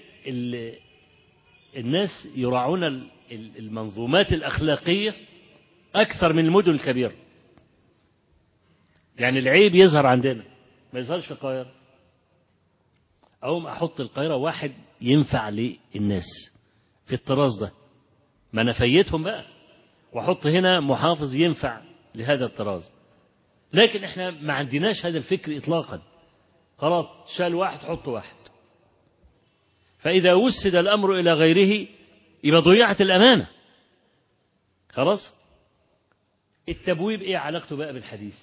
الناس يراعون المنظومات الأخلاقية أكثر من المدن الكبيرة يعني العيب يظهر عندنا ما يظهرش في القاهرة أقوم أحط القاهرة واحد ينفع للناس في الطراز ده ما أنا فيتهم بقى وأحط هنا محافظ ينفع لهذا الطراز لكن احنا ما عندناش هذا الفكر إطلاقا خلاص شال واحد حط واحد فإذا وسد الأمر إلى غيره يبقى ضيعت الأمانة خلاص التبويب إيه علاقته بقى بالحديث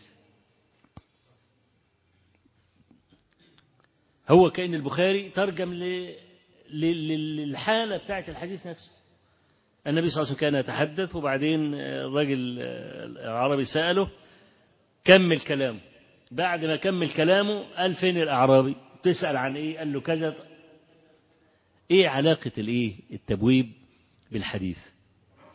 هو كأن البخاري ترجم للحالة بتاعت الحديث نفسه النبي صلى الله عليه وسلم كان يتحدث وبعدين الراجل العربي سأله كمل كلامه بعد ما كمل كلامه قال فين الأعرابي تسأل عن إيه قال له كذا إيه علاقة الإيه التبويب بالحديث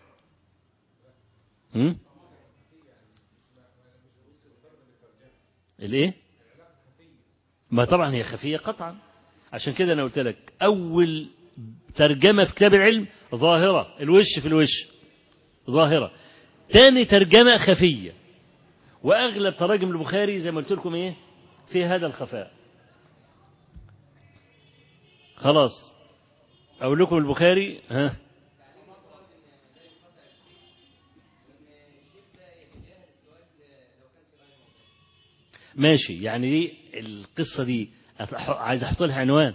هم؟ الايه ما طبعا هي خفية قطعا عشان كده انا قلت لك اول ترجمة في كتاب العلم ظاهرة الوش في الوش ظاهرة تاني ترجمة خفية واغلب تراجم البخاري زي ما قلت لكم ايه في هذا الخفاء خلاص اقول لكم البخاري ها ماشي يعني دي القصة دي عايز أحط لها عنوان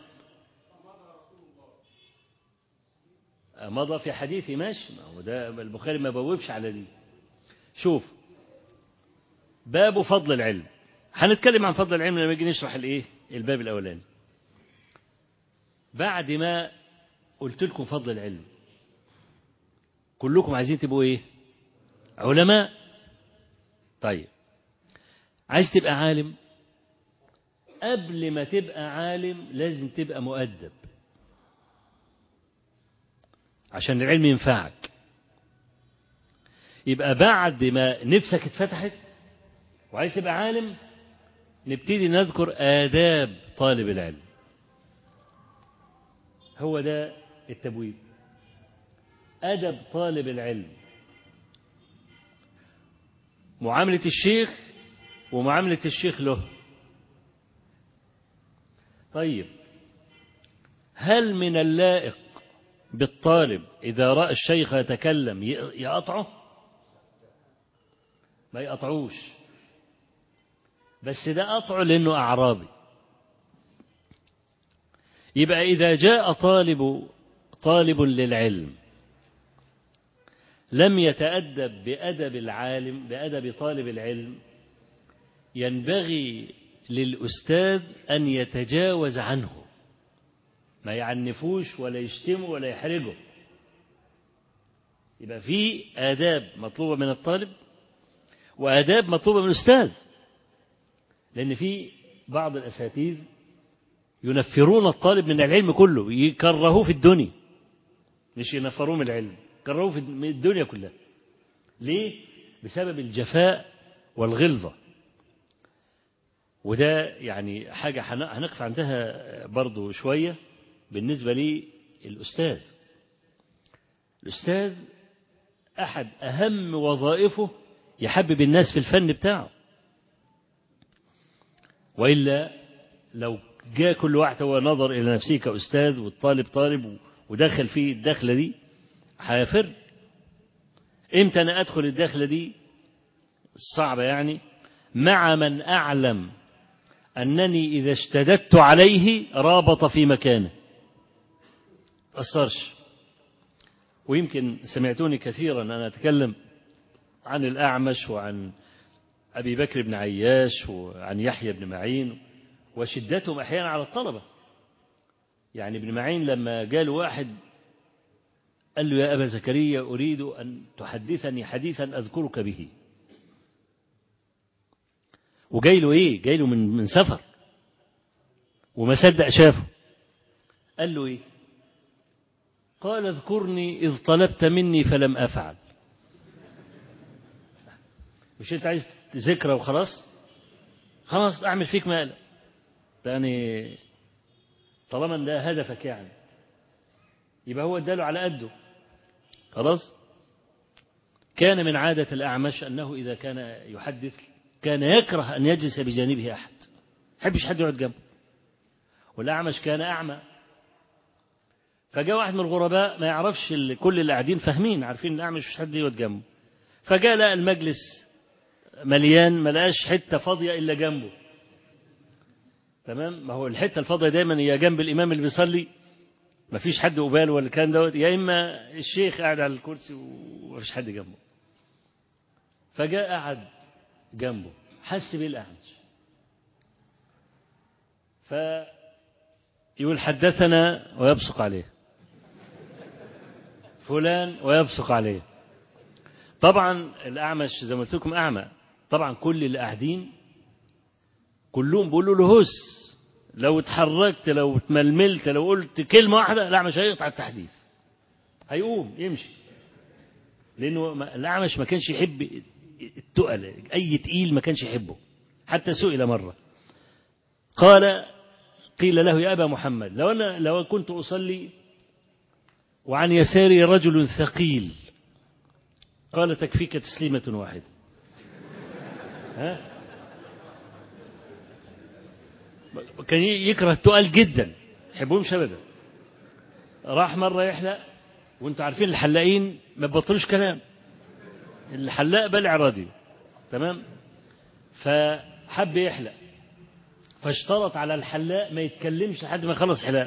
مضى في حديثي ماشي ما هو ده البخاري ما بوبش على دي شوف باب فضل العلم هنتكلم عن فضل العلم لما نيجي نشرح الايه الباب الاولاني بعد ما قلت لكم فضل العلم كلكم عايزين تبقوا ايه علماء طيب عايز تبقى عالم قبل ما تبقى عالم لازم تبقى مؤدب عشان العلم ينفعك يبقى بعد ما نفسك اتفتحت وعايز تبقى عالم نبتدي نذكر آداب طالب العلم هو ده التبويب أدب طالب العلم معاملة الشيخ ومعاملة الشيخ له طيب هل من اللائق بالطالب إذا رأى الشيخ يتكلم يقطعه ما يقطعوش بس ده قطعه لأنه أعرابي يبقى إذا جاء طالب طالب للعلم لم يتأدب بأدب العالم بأدب طالب العلم ينبغي للأستاذ أن يتجاوز عنه ما يعنفوش ولا يشتمه ولا يحرجه يبقى في آداب مطلوبة من الطالب وآداب مطلوبة من الأستاذ لأن في بعض الأساتذة ينفرون الطالب من العلم كله يكرهوه في الدنيا مش ينفروه من العلم كرهوه في الدنيا كلها ليه؟ بسبب الجفاء والغلظة وده يعني حاجة هنقف عندها برضو شوية بالنسبة لي الأستاذ الأستاذ أحد أهم وظائفه يحبب الناس في الفن بتاعه وإلا لو جاء كل واحد هو نظر إلى نفسه كأستاذ والطالب طالب ودخل فيه الدخلة دي هيفر إمتى أنا أدخل الدخلة دي الصعبة يعني مع من أعلم أنني إذا اشتددت عليه رابط في مكانه أثرش ويمكن سمعتوني كثيرا أنا أتكلم عن الأعمش وعن أبي بكر بن عياش وعن يحيى بن معين وشدتهم أحيانا على الطلبة يعني ابن معين لما جاء واحد قال له يا أبا زكريا أريد أن تحدثني حديثا أذكرك به وجاي له إيه جاي له من, من سفر وما صدق شافه قال له إيه قال اذكرني إذ طلبت مني فلم أفعل مش أنت عايز ذكرى وخلاص خلاص أعمل فيك مقلب يعني طالما ده هدفك يعني يبقى هو اداله على قده خلاص كان من عادة الأعمش أنه إذا كان يحدث كان يكره أن يجلس بجانبه أحد يحبش حد يقعد جنبه والأعمش كان أعمى فجاء واحد من الغرباء ما يعرفش كل اللي قاعدين فاهمين عارفين الأعمش مش حد يقعد جنبه فجاء لقى المجلس مليان ما لقاش حتة فاضية إلا جنبه تمام ما هو الحتة الفاضية دايما هي جنب الإمام اللي بيصلي ما فيش حد قباله ولا كان دوت يا إما الشيخ قاعد على الكرسي وما فيش حد جنبه فجاء قعد جنبه حس بيه الأعمش فيقول حدثنا ويبصق عليه فلان ويبصق عليه طبعا الأعمش زي ما قلت لكم أعمى طبعا كل اللي قاعدين كلهم بيقولوا له هس لو اتحركت لو اتململت لو قلت كلمة واحدة الأعمش هيقطع التحديث هيقوم يمشي لأنه الأعمش ما كانش يحب التقل أي تقيل ما كانش يحبه حتى سئل مرة قال قيل له يا أبا محمد لو أنا لو كنت أصلي وعن يساري رجل ثقيل قال تكفيك تسليمة واحدة ها كان يكره التقال جدا يحبهمش ابدا راح مره يحلق وانتوا عارفين الحلاقين ما بيبطلوش كلام الحلاق بلع راديو تمام فحب يحلق فاشترط على الحلاق ما يتكلمش لحد ما يخلص حلاق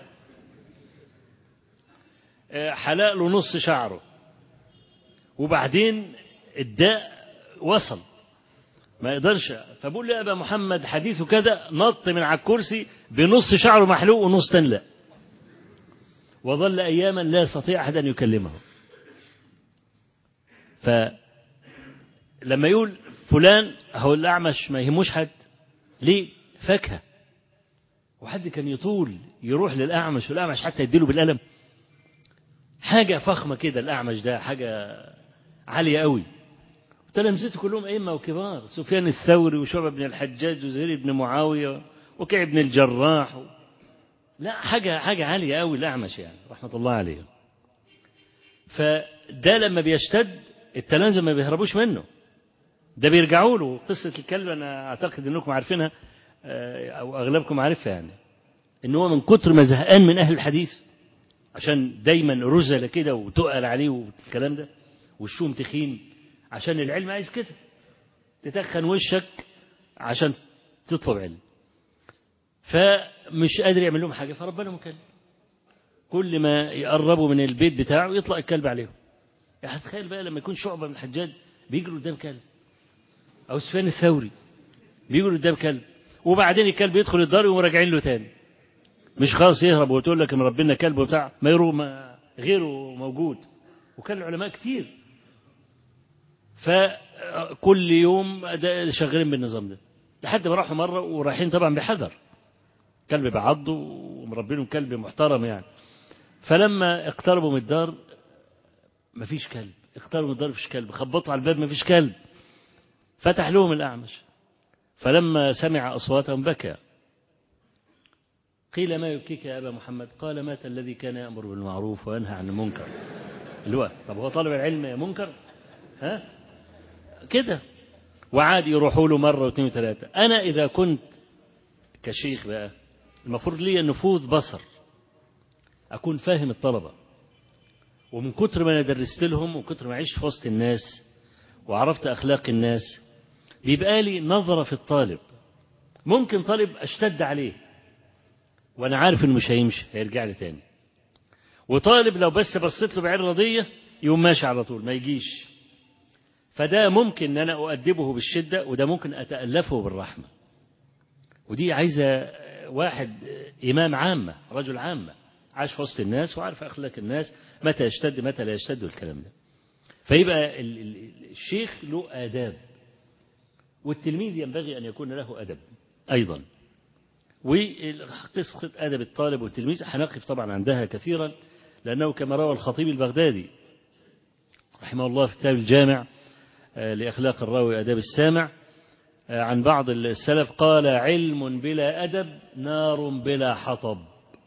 حلق له نص شعره وبعدين الداء وصل ما يقدرش فبقول له يا ابا محمد حديثه كذا نط من على الكرسي بنص شعره محلوق ونص تنلق وظل اياما لا يستطيع احد ان يكلمه فلما يقول فلان هو الاعمش ما يهموش حد ليه فاكهه وحد كان يطول يروح للاعمش والاعمش حتى يديله بالقلم حاجه فخمه كده الاعمش ده حاجه عاليه قوي تلامذته كلهم أئمة وكبار سفيان الثوري وشعبة بن الحجاج وزهير بن معاوية وكعب بن الجراح و... لا حاجة حاجة عالية قوي الأعمش يعني رحمة الله عليه فده لما بيشتد التلامذة ما بيهربوش منه ده بيرجعوا له قصة الكلب أنا أعتقد أنكم عارفينها أو أغلبكم عارفها يعني إن هو من كتر ما زهقان من أهل الحديث عشان دايما رزل كده وتقل عليه والكلام ده والشوم تخين عشان العلم عايز كده تتخن وشك عشان تطلب علم فمش قادر يعمل لهم حاجة فربنا مكلم كل ما يقربوا من البيت بتاعه يطلع الكلب عليهم يعني تخيل بقى لما يكون شعبة من الحجاج بيجروا قدام كلب أو سفيان الثوري بيجروا قدام كلب وبعدين الكلب يدخل الدار ويقوموا راجعين له تاني مش خلاص يهرب وتقول لك مربينا كلب وبتاع ما يروح ما غيره موجود وكان العلماء كتير فكل يوم شغالين بالنظام ده لحد ما راحوا مرة ورايحين طبعا بحذر كلب بعضه ومربينهم كلب محترم يعني فلما اقتربوا من الدار مفيش كلب اقتربوا من الدار مفيش كلب خبطوا على الباب مفيش كلب فتح لهم الأعمش فلما سمع أصواتهم بكى قيل ما يبكيك يا أبا محمد قال مات الذي كان يأمر بالمعروف وينهى عن المنكر اللي هو طب هو طالب العلم يا منكر ها كده وعاد يروحوا له مرة واثنين وثلاثة أنا إذا كنت كشيخ بقى المفروض لي نفوذ بصر أكون فاهم الطلبة ومن كتر ما أنا درست لهم وكتر ما عشت في وسط الناس وعرفت أخلاق الناس بيبقى لي نظرة في الطالب ممكن طالب أشتد عليه وأنا عارف إنه مش هيمشي هيرجع لي تاني وطالب لو بس بصيت له بعين رضية يقوم ماشي على طول ما يجيش فده ممكن ان انا اؤدبه بالشده وده ممكن اتالفه بالرحمه ودي عايزه واحد امام عامه رجل عامه عاش في وسط الناس وعارف اخلاق الناس متى يشتد متى لا يشتد والكلام ده فيبقى الشيخ له آداب والتلميذ ينبغي أن يكون له أدب أيضا وقصة أدب الطالب والتلميذ هنقف طبعا عندها كثيرا لأنه كما روى الخطيب البغدادي رحمه الله في كتاب الجامع لأخلاق الراوي أداب السامع عن بعض السلف قال علم بلا أدب نار بلا حطب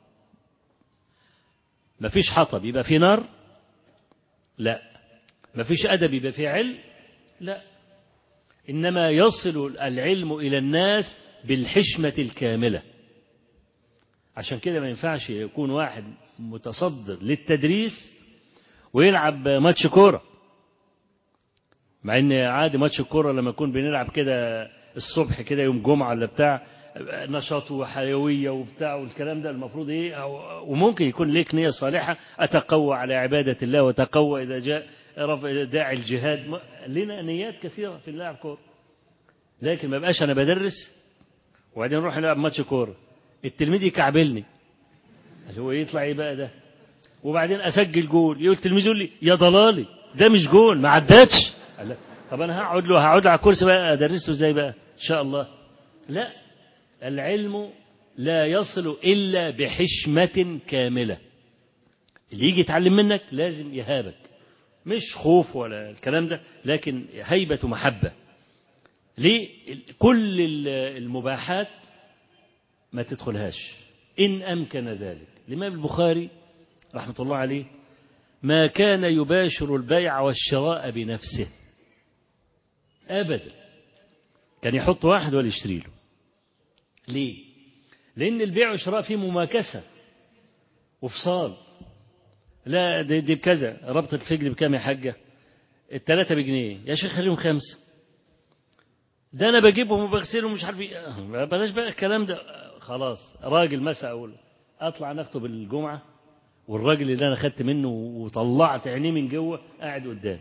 ما فيش حطب يبقى في نار لا ما فيش أدب يبقى في علم لا إنما يصل العلم إلى الناس بالحشمة الكاملة عشان كده ما ينفعش يكون واحد متصدر للتدريس ويلعب ماتش كوره مع ان عادي ماتش الكوره لما يكون بنلعب كده الصبح كده يوم جمعه ولا بتاع نشاط وحيويه وبتاع والكلام ده المفروض ايه أو وممكن يكون ليك نيه صالحه اتقوى على عباده الله وتقوى اذا جاء رفع داعي الجهاد لنا نيات كثيره في اللعب كوره لكن ما بقاش انا بدرس وبعدين نروح نلعب ماتش كوره التلميذ يكعبلني اللي هو يطلع ايه بقى ده وبعدين اسجل جول يقول التلميذ يقول لي يا ضلالي ده مش جول ما عدتش طب انا هقعد له هقعد على الكرسي بقى ادرسه ازاي بقى ان شاء الله لا العلم لا يصل الا بحشمه كامله اللي يجي يتعلم منك لازم يهابك مش خوف ولا الكلام ده لكن هيبه محبه ليه كل المباحات ما تدخلهاش إن أمكن ذلك الإمام البخاري رحمة الله عليه ما كان يباشر البيع والشراء بنفسه أبدا كان يحط واحد ولا يشتري له ليه لأن البيع والشراء فيه مماكسة وفصال لا دي, دي بكذا ربطة الفجل بكام يا حاجة التلاتة بجنيه يا شيخ خليهم خمسة ده أنا بجيبهم وبغسلهم مش عارف ايه بلاش بقى الكلام ده خلاص راجل مسا أقول أطلع نخطب الجمعة والراجل اللي أنا خدت منه وطلعت عينيه من جوه قاعد قدامي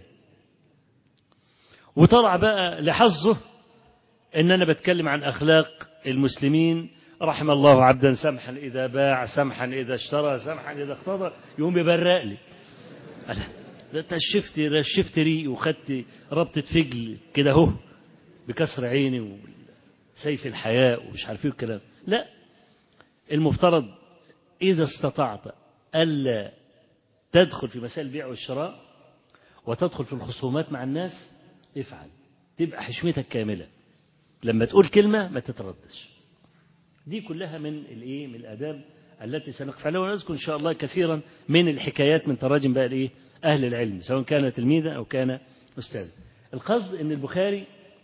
وطلع بقى لحظه ان انا بتكلم عن اخلاق المسلمين رحم الله عبدا سمحا اذا باع سمحا اذا اشترى سمحا اذا اقتضى يقوم يبرق لي أنا ده انت شفت رشفت ريق وخدت ربطة فجل كده اهو بكسر عيني وسيف الحياء ومش عارف ايه الكلام لا المفترض اذا استطعت الا تدخل في مسائل البيع والشراء وتدخل في الخصومات مع الناس افعل تبقى حشمتك كاملة لما تقول كلمة ما تتردش دي كلها من الايه من الاداب التي سنقف عليها ونذكر ان شاء الله كثيرا من الحكايات من تراجم بقى الايه اهل العلم سواء كان تلميذا او كان استاذا القصد ان البخاري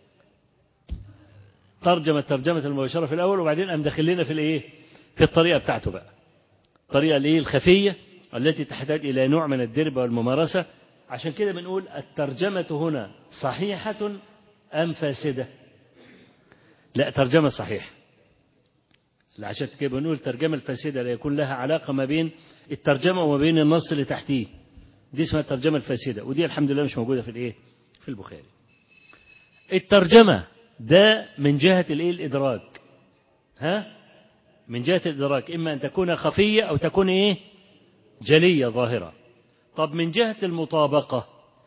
ترجم الترجمة المباشرة في الأول وبعدين قام داخل لنا في الإيه؟ في الطريقة بتاعته بقى. الطريقة الإيه؟ الخفية التي تحتاج إلى نوع من الدربة والممارسة عشان كده بنقول الترجمة هنا صحيحة أم فاسدة لا ترجمة صحيحة عشان كده بنقول الترجمة الفاسدة لا يكون لها علاقة ما بين الترجمة وما بين النص اللي تحتيه دي اسمها الترجمة الفاسدة ودي الحمد لله مش موجودة في الايه في البخاري الترجمة ده من جهة الايه الإدراك ها من جهة الإدراك إما أن تكون خفية أو تكون إيه جلية ظاهرة طب من جهة المطابقة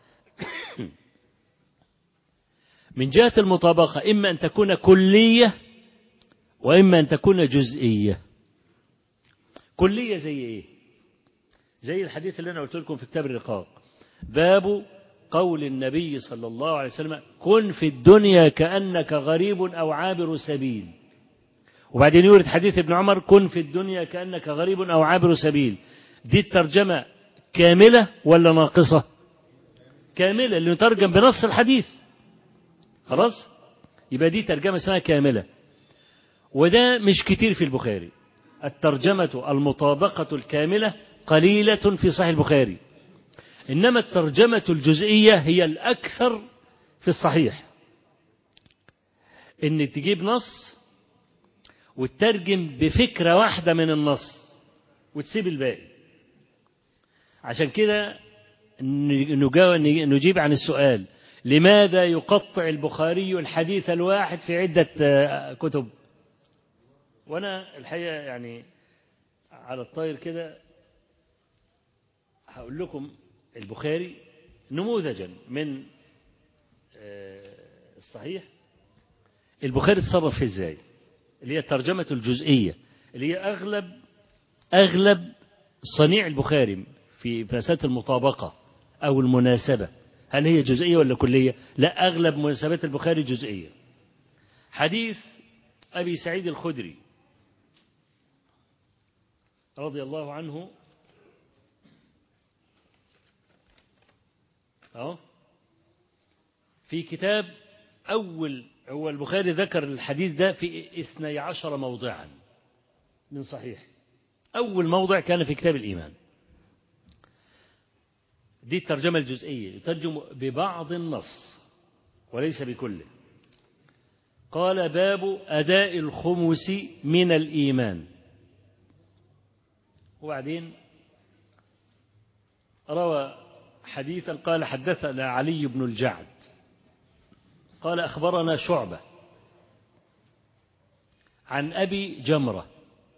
من جهة المطابقة إما أن تكون كلية وإما أن تكون جزئية كلية زي إيه زي الحديث اللي أنا قلت لكم في كتاب الرقاق باب قول النبي صلى الله عليه وسلم كن في الدنيا كأنك غريب أو عابر سبيل وبعدين يورد حديث ابن عمر كن في الدنيا كأنك غريب أو عابر سبيل دي الترجمة كاملة ولا ناقصة كاملة اللي يترجم بنص الحديث خلاص يبقى دي ترجمة اسمها كاملة وده مش كتير في البخاري الترجمة المطابقة الكاملة قليلة في صحيح البخاري إنما الترجمة الجزئية هي الأكثر في الصحيح إن تجيب نص وتترجم بفكرة واحدة من النص وتسيب الباقي عشان كده نجيب عن السؤال لماذا يقطع البخاري الحديث الواحد في عدة كتب وأنا الحقيقة يعني على الطاير كده هقول لكم البخاري نموذجا من الصحيح البخاري اتصرف فيه ازاي اللي هي الترجمة الجزئية اللي هي أغلب أغلب صنيع البخاري في مسألة المطابقة أو المناسبة هل هي جزئية ولا كلية لا أغلب مناسبات البخاري جزئية حديث أبي سعيد الخدري رضي الله عنه أهو في كتاب أول هو البخاري ذكر الحديث ده في اثني عشر موضعا من صحيح أول موضع كان في كتاب الإيمان دي الترجمة الجزئية يترجم ببعض النص وليس بكله قال باب أداء الخمس من الإيمان وبعدين روى حديثا قال حدثنا علي بن الجعد قال أخبرنا شعبة عن أبي جمرة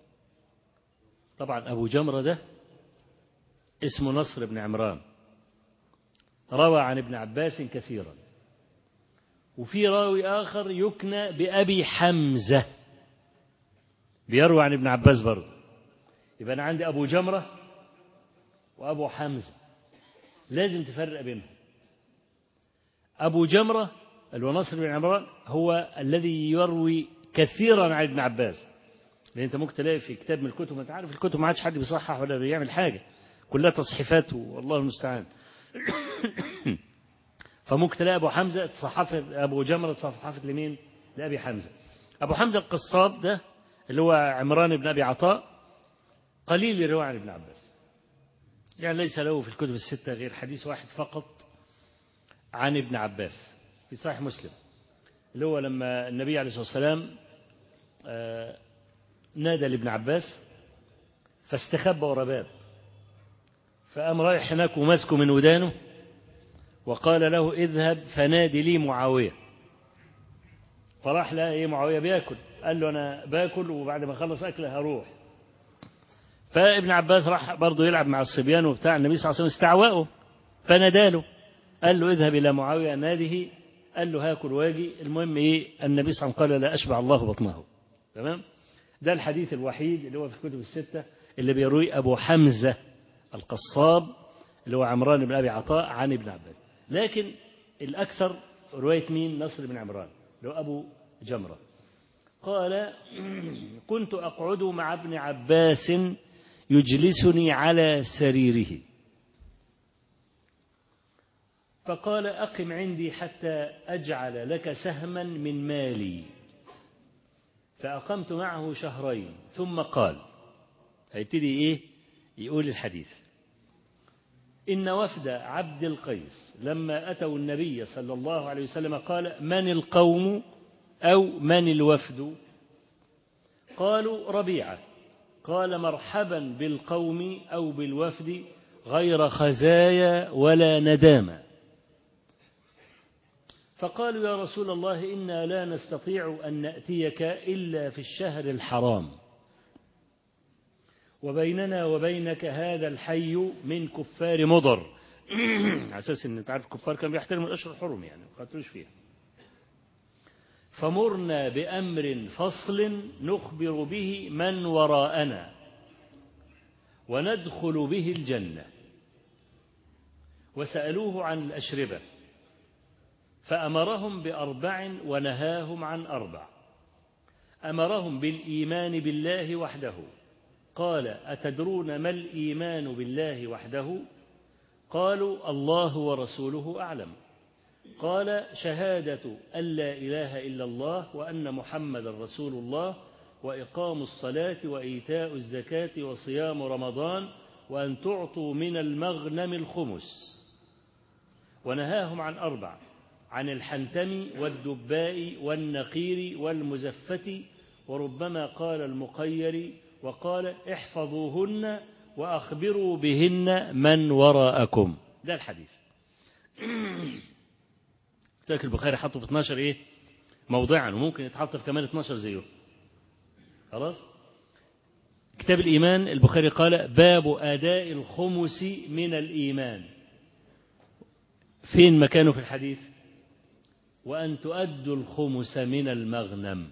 طبعا أبو جمرة ده اسمه نصر بن عمران روى عن ابن عباس كثيرا وفي راوي آخر يكنى بأبي حمزة بيروى عن ابن عباس برضه يبقى أنا عندي أبو جمرة وأبو حمزة لازم تفرق بينهم أبو جمرة اللي هو نصر بن عمران هو الذي يروي كثيرا عن ابن عباس لأن أنت ممكن تلاقي في كتاب من الكتب أنت عارف الكتب ما عادش حد بيصحح ولا بيعمل حاجة كلها تصحيفات والله المستعان فممكن تلاقي أبو حمزة تصحفت أبو جمرة تصحفت لمين؟ لأبي حمزة أبو حمزة القصاب ده اللي هو عمران بن أبي عطاء قليل الرواية عن ابن عباس يعني ليس له في الكتب الستة غير حديث واحد فقط عن ابن عباس في صحيح مسلم اللي هو لما النبي عليه الصلاة والسلام نادى لابن عباس فاستخبى ورا باب فقام رايح هناك وماسكه من ودانه وقال له اذهب فنادي لي معاوية فراح لقى ايه معاوية بياكل قال له انا باكل وبعد ما اخلص اكل هروح فابن عباس راح برضه يلعب مع الصبيان وبتاع النبي صلى الله عليه وسلم استعواه فناداله قال له اذهب الى معاوية ناده قال له هاكل واجي المهم ايه النبي صلى الله عليه وسلم قال لا اشبع الله بطنه تمام ده الحديث الوحيد اللي هو في الكتب الستة اللي بيروي أبو حمزة القصاب اللي هو عمران بن أبي عطاء عن ابن عباس لكن الأكثر رواية مين نصر بن عمران اللي هو أبو جمرة قال كنت أقعد مع ابن عباس يجلسني على سريره فقال أقم عندي حتى أجعل لك سهما من مالي فأقمت معه شهرين ثم قال هيبتدي إيه يقول الحديث إن وفد عبد القيس لما أتوا النبي صلى الله عليه وسلم قال من القوم أو من الوفد قالوا ربيعة قال مرحبا بالقوم أو بالوفد غير خزايا ولا ندامة فقالوا يا رسول الله إنا لا نستطيع أن نأتيك إلا في الشهر الحرام وبيننا وبينك هذا الحي من كفار مضر على أساس أن تعرف الكفار كانوا بيحترموا الأشهر الحرم يعني ما قاتلوش فيها فمرنا بأمر فصل نخبر به من وراءنا وندخل به الجنة وسألوه عن الأشربة فأمرهم بأربع ونهاهم عن أربع أمرهم بالإيمان بالله وحده قال أتدرون ما الإيمان بالله وحده قالوا الله ورسوله أعلم قال شهادة أن لا إله إلا الله وأن محمد رسول الله وإقام الصلاة وإيتاء الزكاة وصيام رمضان وأن تعطوا من المغنم الخمس ونهاهم عن أربع عن الحنتم والدباء والنقير والمزفة وربما قال المقير وقال احفظوهن وأخبروا بهن من وراءكم ده الحديث لك البخاري حطه في 12 ايه موضعا وممكن يتحط في كمان 12 زيه خلاص كتاب الإيمان البخاري قال باب أداء الخمس من الإيمان فين مكانه في الحديث وأن تؤدوا الخمس من المغنم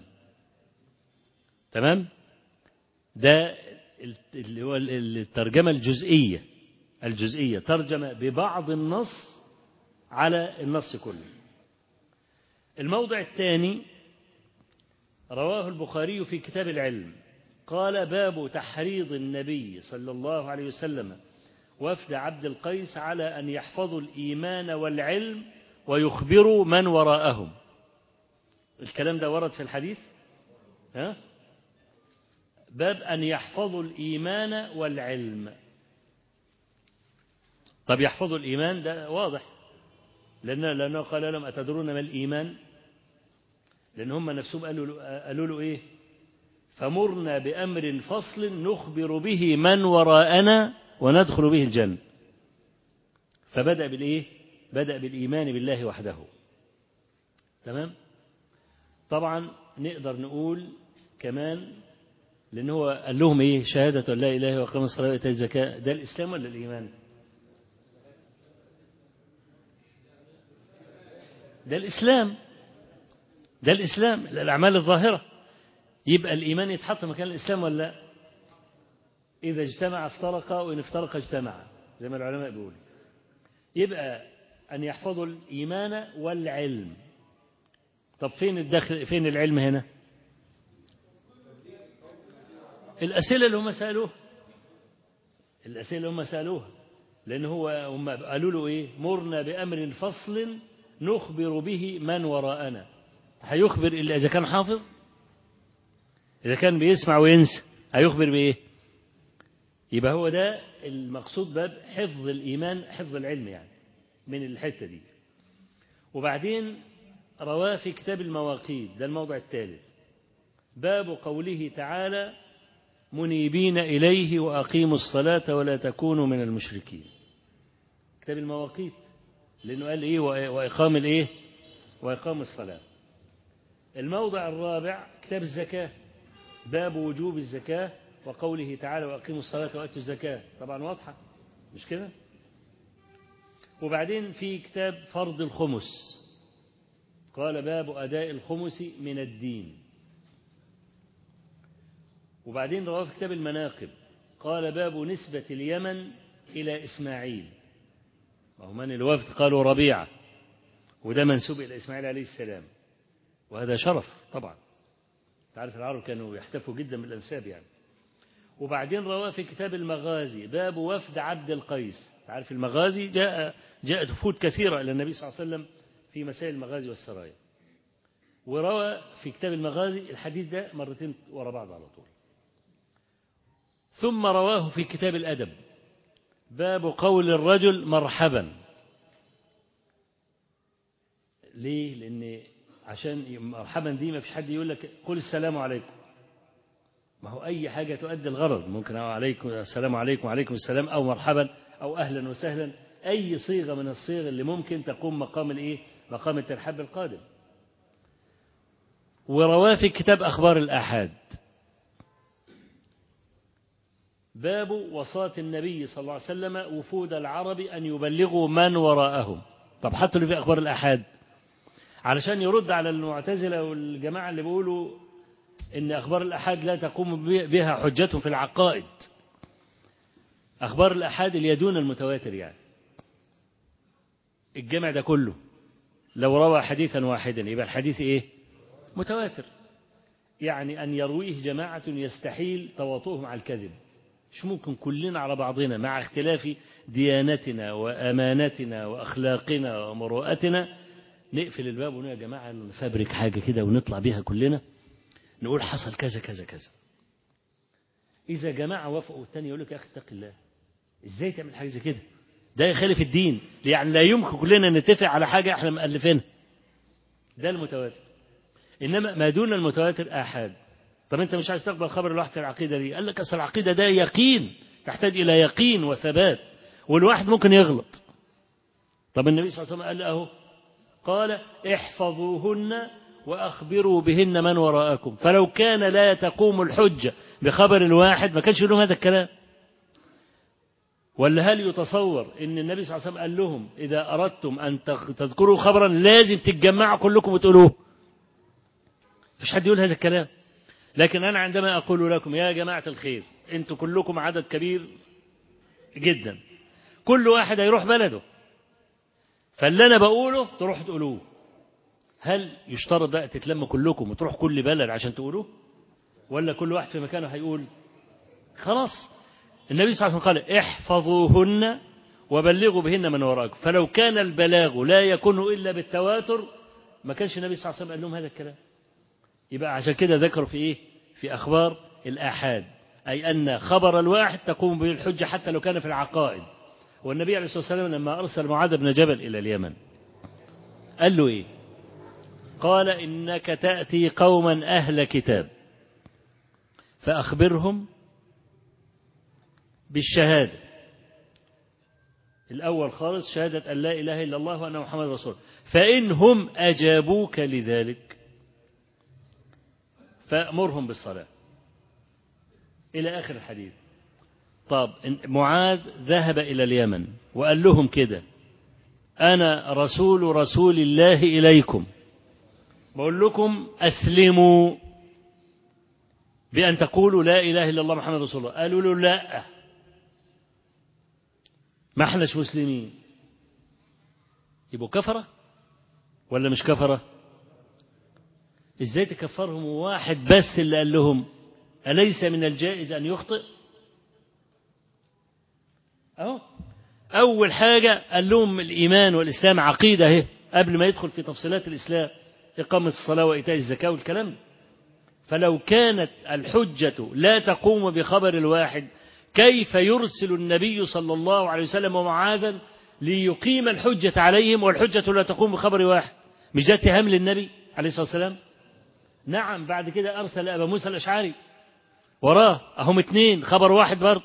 تمام ده اللي هو الترجمة الجزئية الجزئية ترجمة ببعض النص على النص كله الموضع الثاني رواه البخاري في كتاب العلم قال باب تحريض النبي صلى الله عليه وسلم وفد عبد القيس على أن يحفظوا الإيمان والعلم ويخبروا من وراءهم الكلام ده ورد في الحديث ها؟ باب أن يحفظوا الإيمان والعلم طب يحفظوا الإيمان ده واضح لأن لأنه قال لهم أتدرون ما الإيمان لأن هم نفسهم قالوا له, قالوا له إيه فمرنا بأمر فصل نخبر به من وراءنا وندخل به الجنة فبدأ بالإيه بدأ بالإيمان بالله وحده تمام طبعا نقدر نقول كمان لأن هو قال لهم إيه شهادة لا إله إلا الله وقام الصلاة وإيتاء الزكاة ده الإسلام ولا الإيمان ده الإسلام ده الإسلام الأعمال الظاهرة يبقى الإيمان يتحط مكان الإسلام ولا لا إذا اجتمع افترق وإن افترق اجتمع زي ما العلماء بيقولوا يبقى أن يحفظوا الإيمان والعلم طب فين الدخل فين العلم هنا الأسئلة اللي هم سألوها الأسئلة اللي هم سألوها لأن هو هم قالوا له إيه مرنا بأمر فصل نخبر به من وراءنا هيخبر إلا إذا كان حافظ إذا كان بيسمع وينسى هيخبر بإيه يبقى هو ده المقصود باب حفظ الإيمان حفظ العلم يعني من الحتة دي وبعدين رواه في كتاب المواقيت ده الموضع الثالث باب قوله تعالى منيبين إليه وأقيموا الصلاة ولا تكونوا من المشركين كتاب المواقيت لأنه قال إيه وإقام الإيه وإقام الصلاة الموضع الرابع كتاب الزكاة باب وجوب الزكاة وقوله تعالى وأقيموا الصلاة وأتوا الزكاة طبعا واضحة مش كده وبعدين في كتاب فرض الخمس قال باب أداء الخمس من الدين وبعدين رواه في كتاب المناقب قال باب نسبة اليمن إلى إسماعيل وهو من الوفد قالوا ربيعة وده منسوب إلى إسماعيل عليه السلام وهذا شرف طبعا تعرف العرب كانوا يحتفوا جدا بالأنساب يعني وبعدين رواه في كتاب المغازي باب وفد عبد القيس تعرف المغازي جاء جاءت وفود كثيرة إلى النبي صلى الله عليه وسلم في مسائل المغازي والسرايا وروى في كتاب المغازي الحديث ده مرتين ورا بعض على طول ثم رواه في كتاب الأدب باب قول الرجل مرحبا ليه لأن عشان مرحبا دي ما فيش حد يقول لك قل السلام عليكم ما هو أي حاجة تؤدي الغرض ممكن أو عليكم السلام عليكم وعليكم السلام أو مرحبا أو أهلا وسهلا أي صيغة من الصيغ اللي ممكن تقوم مقام الإيه مقام الترحاب بالقادم ورواه في كتاب أخبار الآحاد باب وصاة النبي صلى الله عليه وسلم وفود العرب أن يبلغوا من وراءهم طب حطوا اللي في أخبار الآحاد علشان يرد على المعتزلة والجماعة اللي بيقولوا إن أخبار الآحاد لا تقوم بها حجتهم في العقائد أخبار الآحاد اللي يدون المتواتر يعني الجمع ده كله لو روى حديثا واحدا يبقى الحديث إيه متواتر يعني أن يرويه جماعة يستحيل تواطؤهم على الكذب مش ممكن كلنا على بعضنا مع اختلاف ديانتنا وأمانتنا وأخلاقنا ومروءتنا نقفل الباب ونقول يا جماعة نفبرك حاجة كده ونطلع بيها كلنا نقول حصل كذا كذا كذا إذا جماعة وافقوا التاني يقول لك يا أخي اتق الله إزاي تعمل حاجة زي كده ده يخالف الدين يعني لا يمكن كلنا نتفق على حاجة احنا مألفينها ده المتواتر إنما ما دون المتواتر آحاد طب أنت مش عايز تقبل خبر الواحد في العقيدة دي قال لك أصل العقيدة ده يقين تحتاج إلى يقين وثبات والواحد ممكن يغلط طب النبي صلى الله عليه وسلم قال أهو قال احفظوهن وأخبروا بهن من وراءكم فلو كان لا تقوم الحجة بخبر الواحد ما كانش لهم هذا الكلام ولا هل يتصور ان النبي صلى الله عليه وسلم قال لهم إذا أردتم أن تذكروا خبرا لازم تتجمعوا كلكم وتقولوه مش حد يقول هذا الكلام لكن أنا عندما أقول لكم يا جماعة الخير أنتوا كلكم عدد كبير جدا كل واحد هيروح بلده فاللي أنا بقوله تروح تقولوه هل يشترط بقى تتلم كلكم وتروح كل بلد عشان تقولوه ولا كل واحد في مكانه هيقول خلاص النبي صلى الله عليه وسلم قال احفظوهن وبلغوا بهن من وراءكم فلو كان البلاغ لا يكون إلا بالتواتر ما كانش النبي صلى الله عليه وسلم قال لهم هذا الكلام يبقى عشان كده ذكروا في إيه في أخبار الآحاد أي أن خبر الواحد تقوم به الحجة حتى لو كان في العقائد والنبي عليه الصلاة والسلام لما أرسل معاذ بن جبل إلى اليمن قال له إيه قال إنك تأتي قوما أهل كتاب فأخبرهم بالشهادة الأول خالص شهادة أن لا إله إلا الله وأن محمد رسول فإنهم أجابوك لذلك فأمرهم بالصلاة إلى آخر الحديث طب معاذ ذهب إلى اليمن وقال لهم كده أنا رسول رسول الله إليكم بقول لكم أسلموا بأن تقولوا لا إله إلا الله محمد رسول الله قالوا له لا ما احناش مسلمين يبقوا كفرة ولا مش كفرة ازاي تكفرهم واحد بس اللي قال لهم أليس من الجائز أن يخطئ أهو أول حاجة قال لهم الإيمان والإسلام عقيدة اهي قبل ما يدخل في تفصيلات الإسلام إقامة الصلاة وإيتاء الزكاة والكلام ده فلو كانت الحجة لا تقوم بخبر الواحد كيف يرسل النبي صلى الله عليه وسلم ومعاذا ليقيم الحجة عليهم والحجة لا تقوم بخبر واحد مش ده اتهام للنبي عليه الصلاة والسلام نعم بعد كده أرسل أبا موسى الأشعري وراه أهم اتنين خبر واحد برضه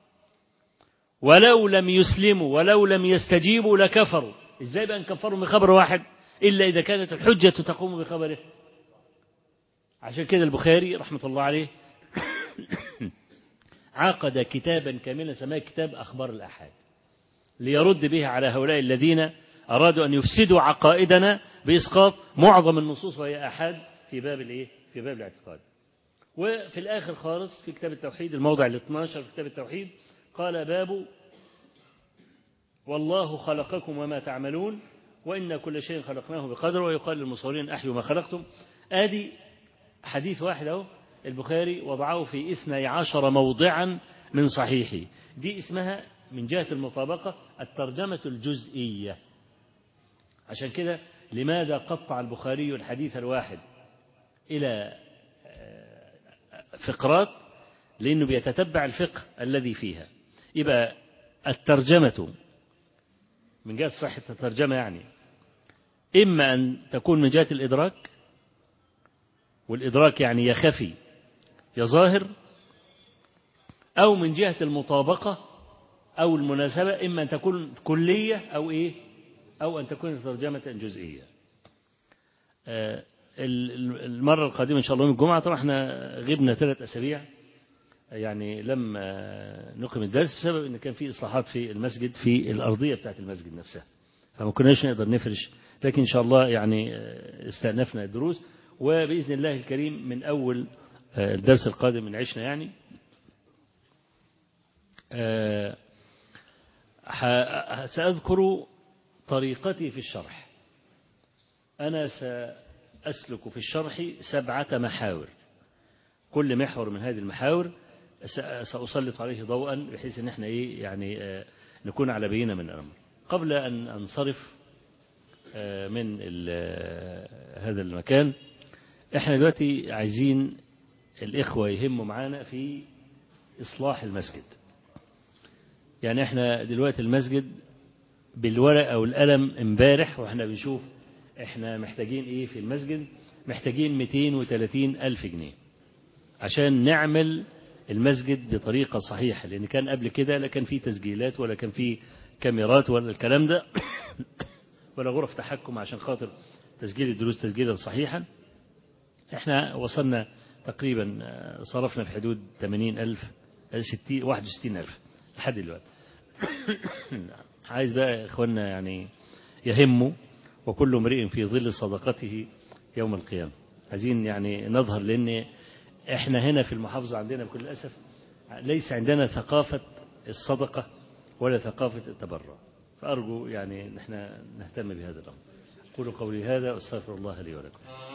ولو لم يسلموا ولو لم يستجيبوا لكفروا ازاي بقى نكفرهم بخبر واحد إلا إذا كانت الحجة تقوم بخبره عشان كده البخاري رحمة الله عليه عقد كتابا كاملا سماه كتاب أخبار الأحاد ليرد به على هؤلاء الذين أرادوا أن يفسدوا عقائدنا بإسقاط معظم النصوص وهي أحاد في باب الإيه؟ في باب الاعتقاد. وفي الآخر خالص في كتاب التوحيد الموضع ال 12 في كتاب التوحيد قال باب والله خلقكم وما تعملون وإن كل شيء خلقناه بقدر ويقال للمصورين أحيوا ما خلقتم آدي حديث واحد أهو البخاري وضعه في اثني عشر موضعا من صحيحه دي اسمها من جهة المطابقة الترجمة الجزئية عشان كده لماذا قطع البخاري الحديث الواحد إلى فقرات لأنه بيتتبع الفقه الذي فيها يبقى الترجمة من جهة صحة الترجمة يعني إما أن تكون من جهة الإدراك والإدراك يعني يا خفي يا ظاهر أو من جهة المطابقة أو المناسبة إما أن تكون كلية أو إيه أو أن تكون ترجمة جزئية المرة القادمة إن شاء الله يوم الجمعة طبعا احنا غبنا ثلاث أسابيع يعني لم نقم الدرس بسبب ان كان في اصلاحات في المسجد في الارضيه بتاعت المسجد نفسها فما كناش نقدر نفرش لكن ان شاء الله يعني استأنفنا الدروس وباذن الله الكريم من اول الدرس القادم من عشنا يعني سأذكر طريقتي في الشرح أنا سأسلك في الشرح سبعة محاور كل محور من هذه المحاور سأسلط عليه ضوءا بحيث ان احنا ايه يعني نكون على بينة من الأمر قبل أن أنصرف من هذا المكان احنا دلوقتي عايزين الإخوة يهموا معانا في إصلاح المسجد يعني احنا دلوقتي المسجد بالورقة والقلم امبارح واحنا بنشوف احنا محتاجين ايه في المسجد محتاجين 230 ألف جنيه عشان نعمل المسجد بطريقة صحيحة لأن كان قبل كده لا كان في تسجيلات ولا كان في كاميرات ولا الكلام ده ولا غرف تحكم عشان خاطر تسجيل الدروس تسجيلا صحيحا احنا وصلنا تقريبا صرفنا في حدود 80 ألف 60 61 ألف لحد دلوقتي عايز بقى إخواننا يعني يهموا وكل امرئ في ظل صدقته يوم القيامة عايزين يعني نظهر لأن احنا هنا في المحافظة عندنا بكل أسف ليس عندنا ثقافة الصدقة ولا ثقافة التبرع فأرجو يعني نحن نهتم بهذا الأمر قولوا قولي هذا واستغفر الله لي ولكم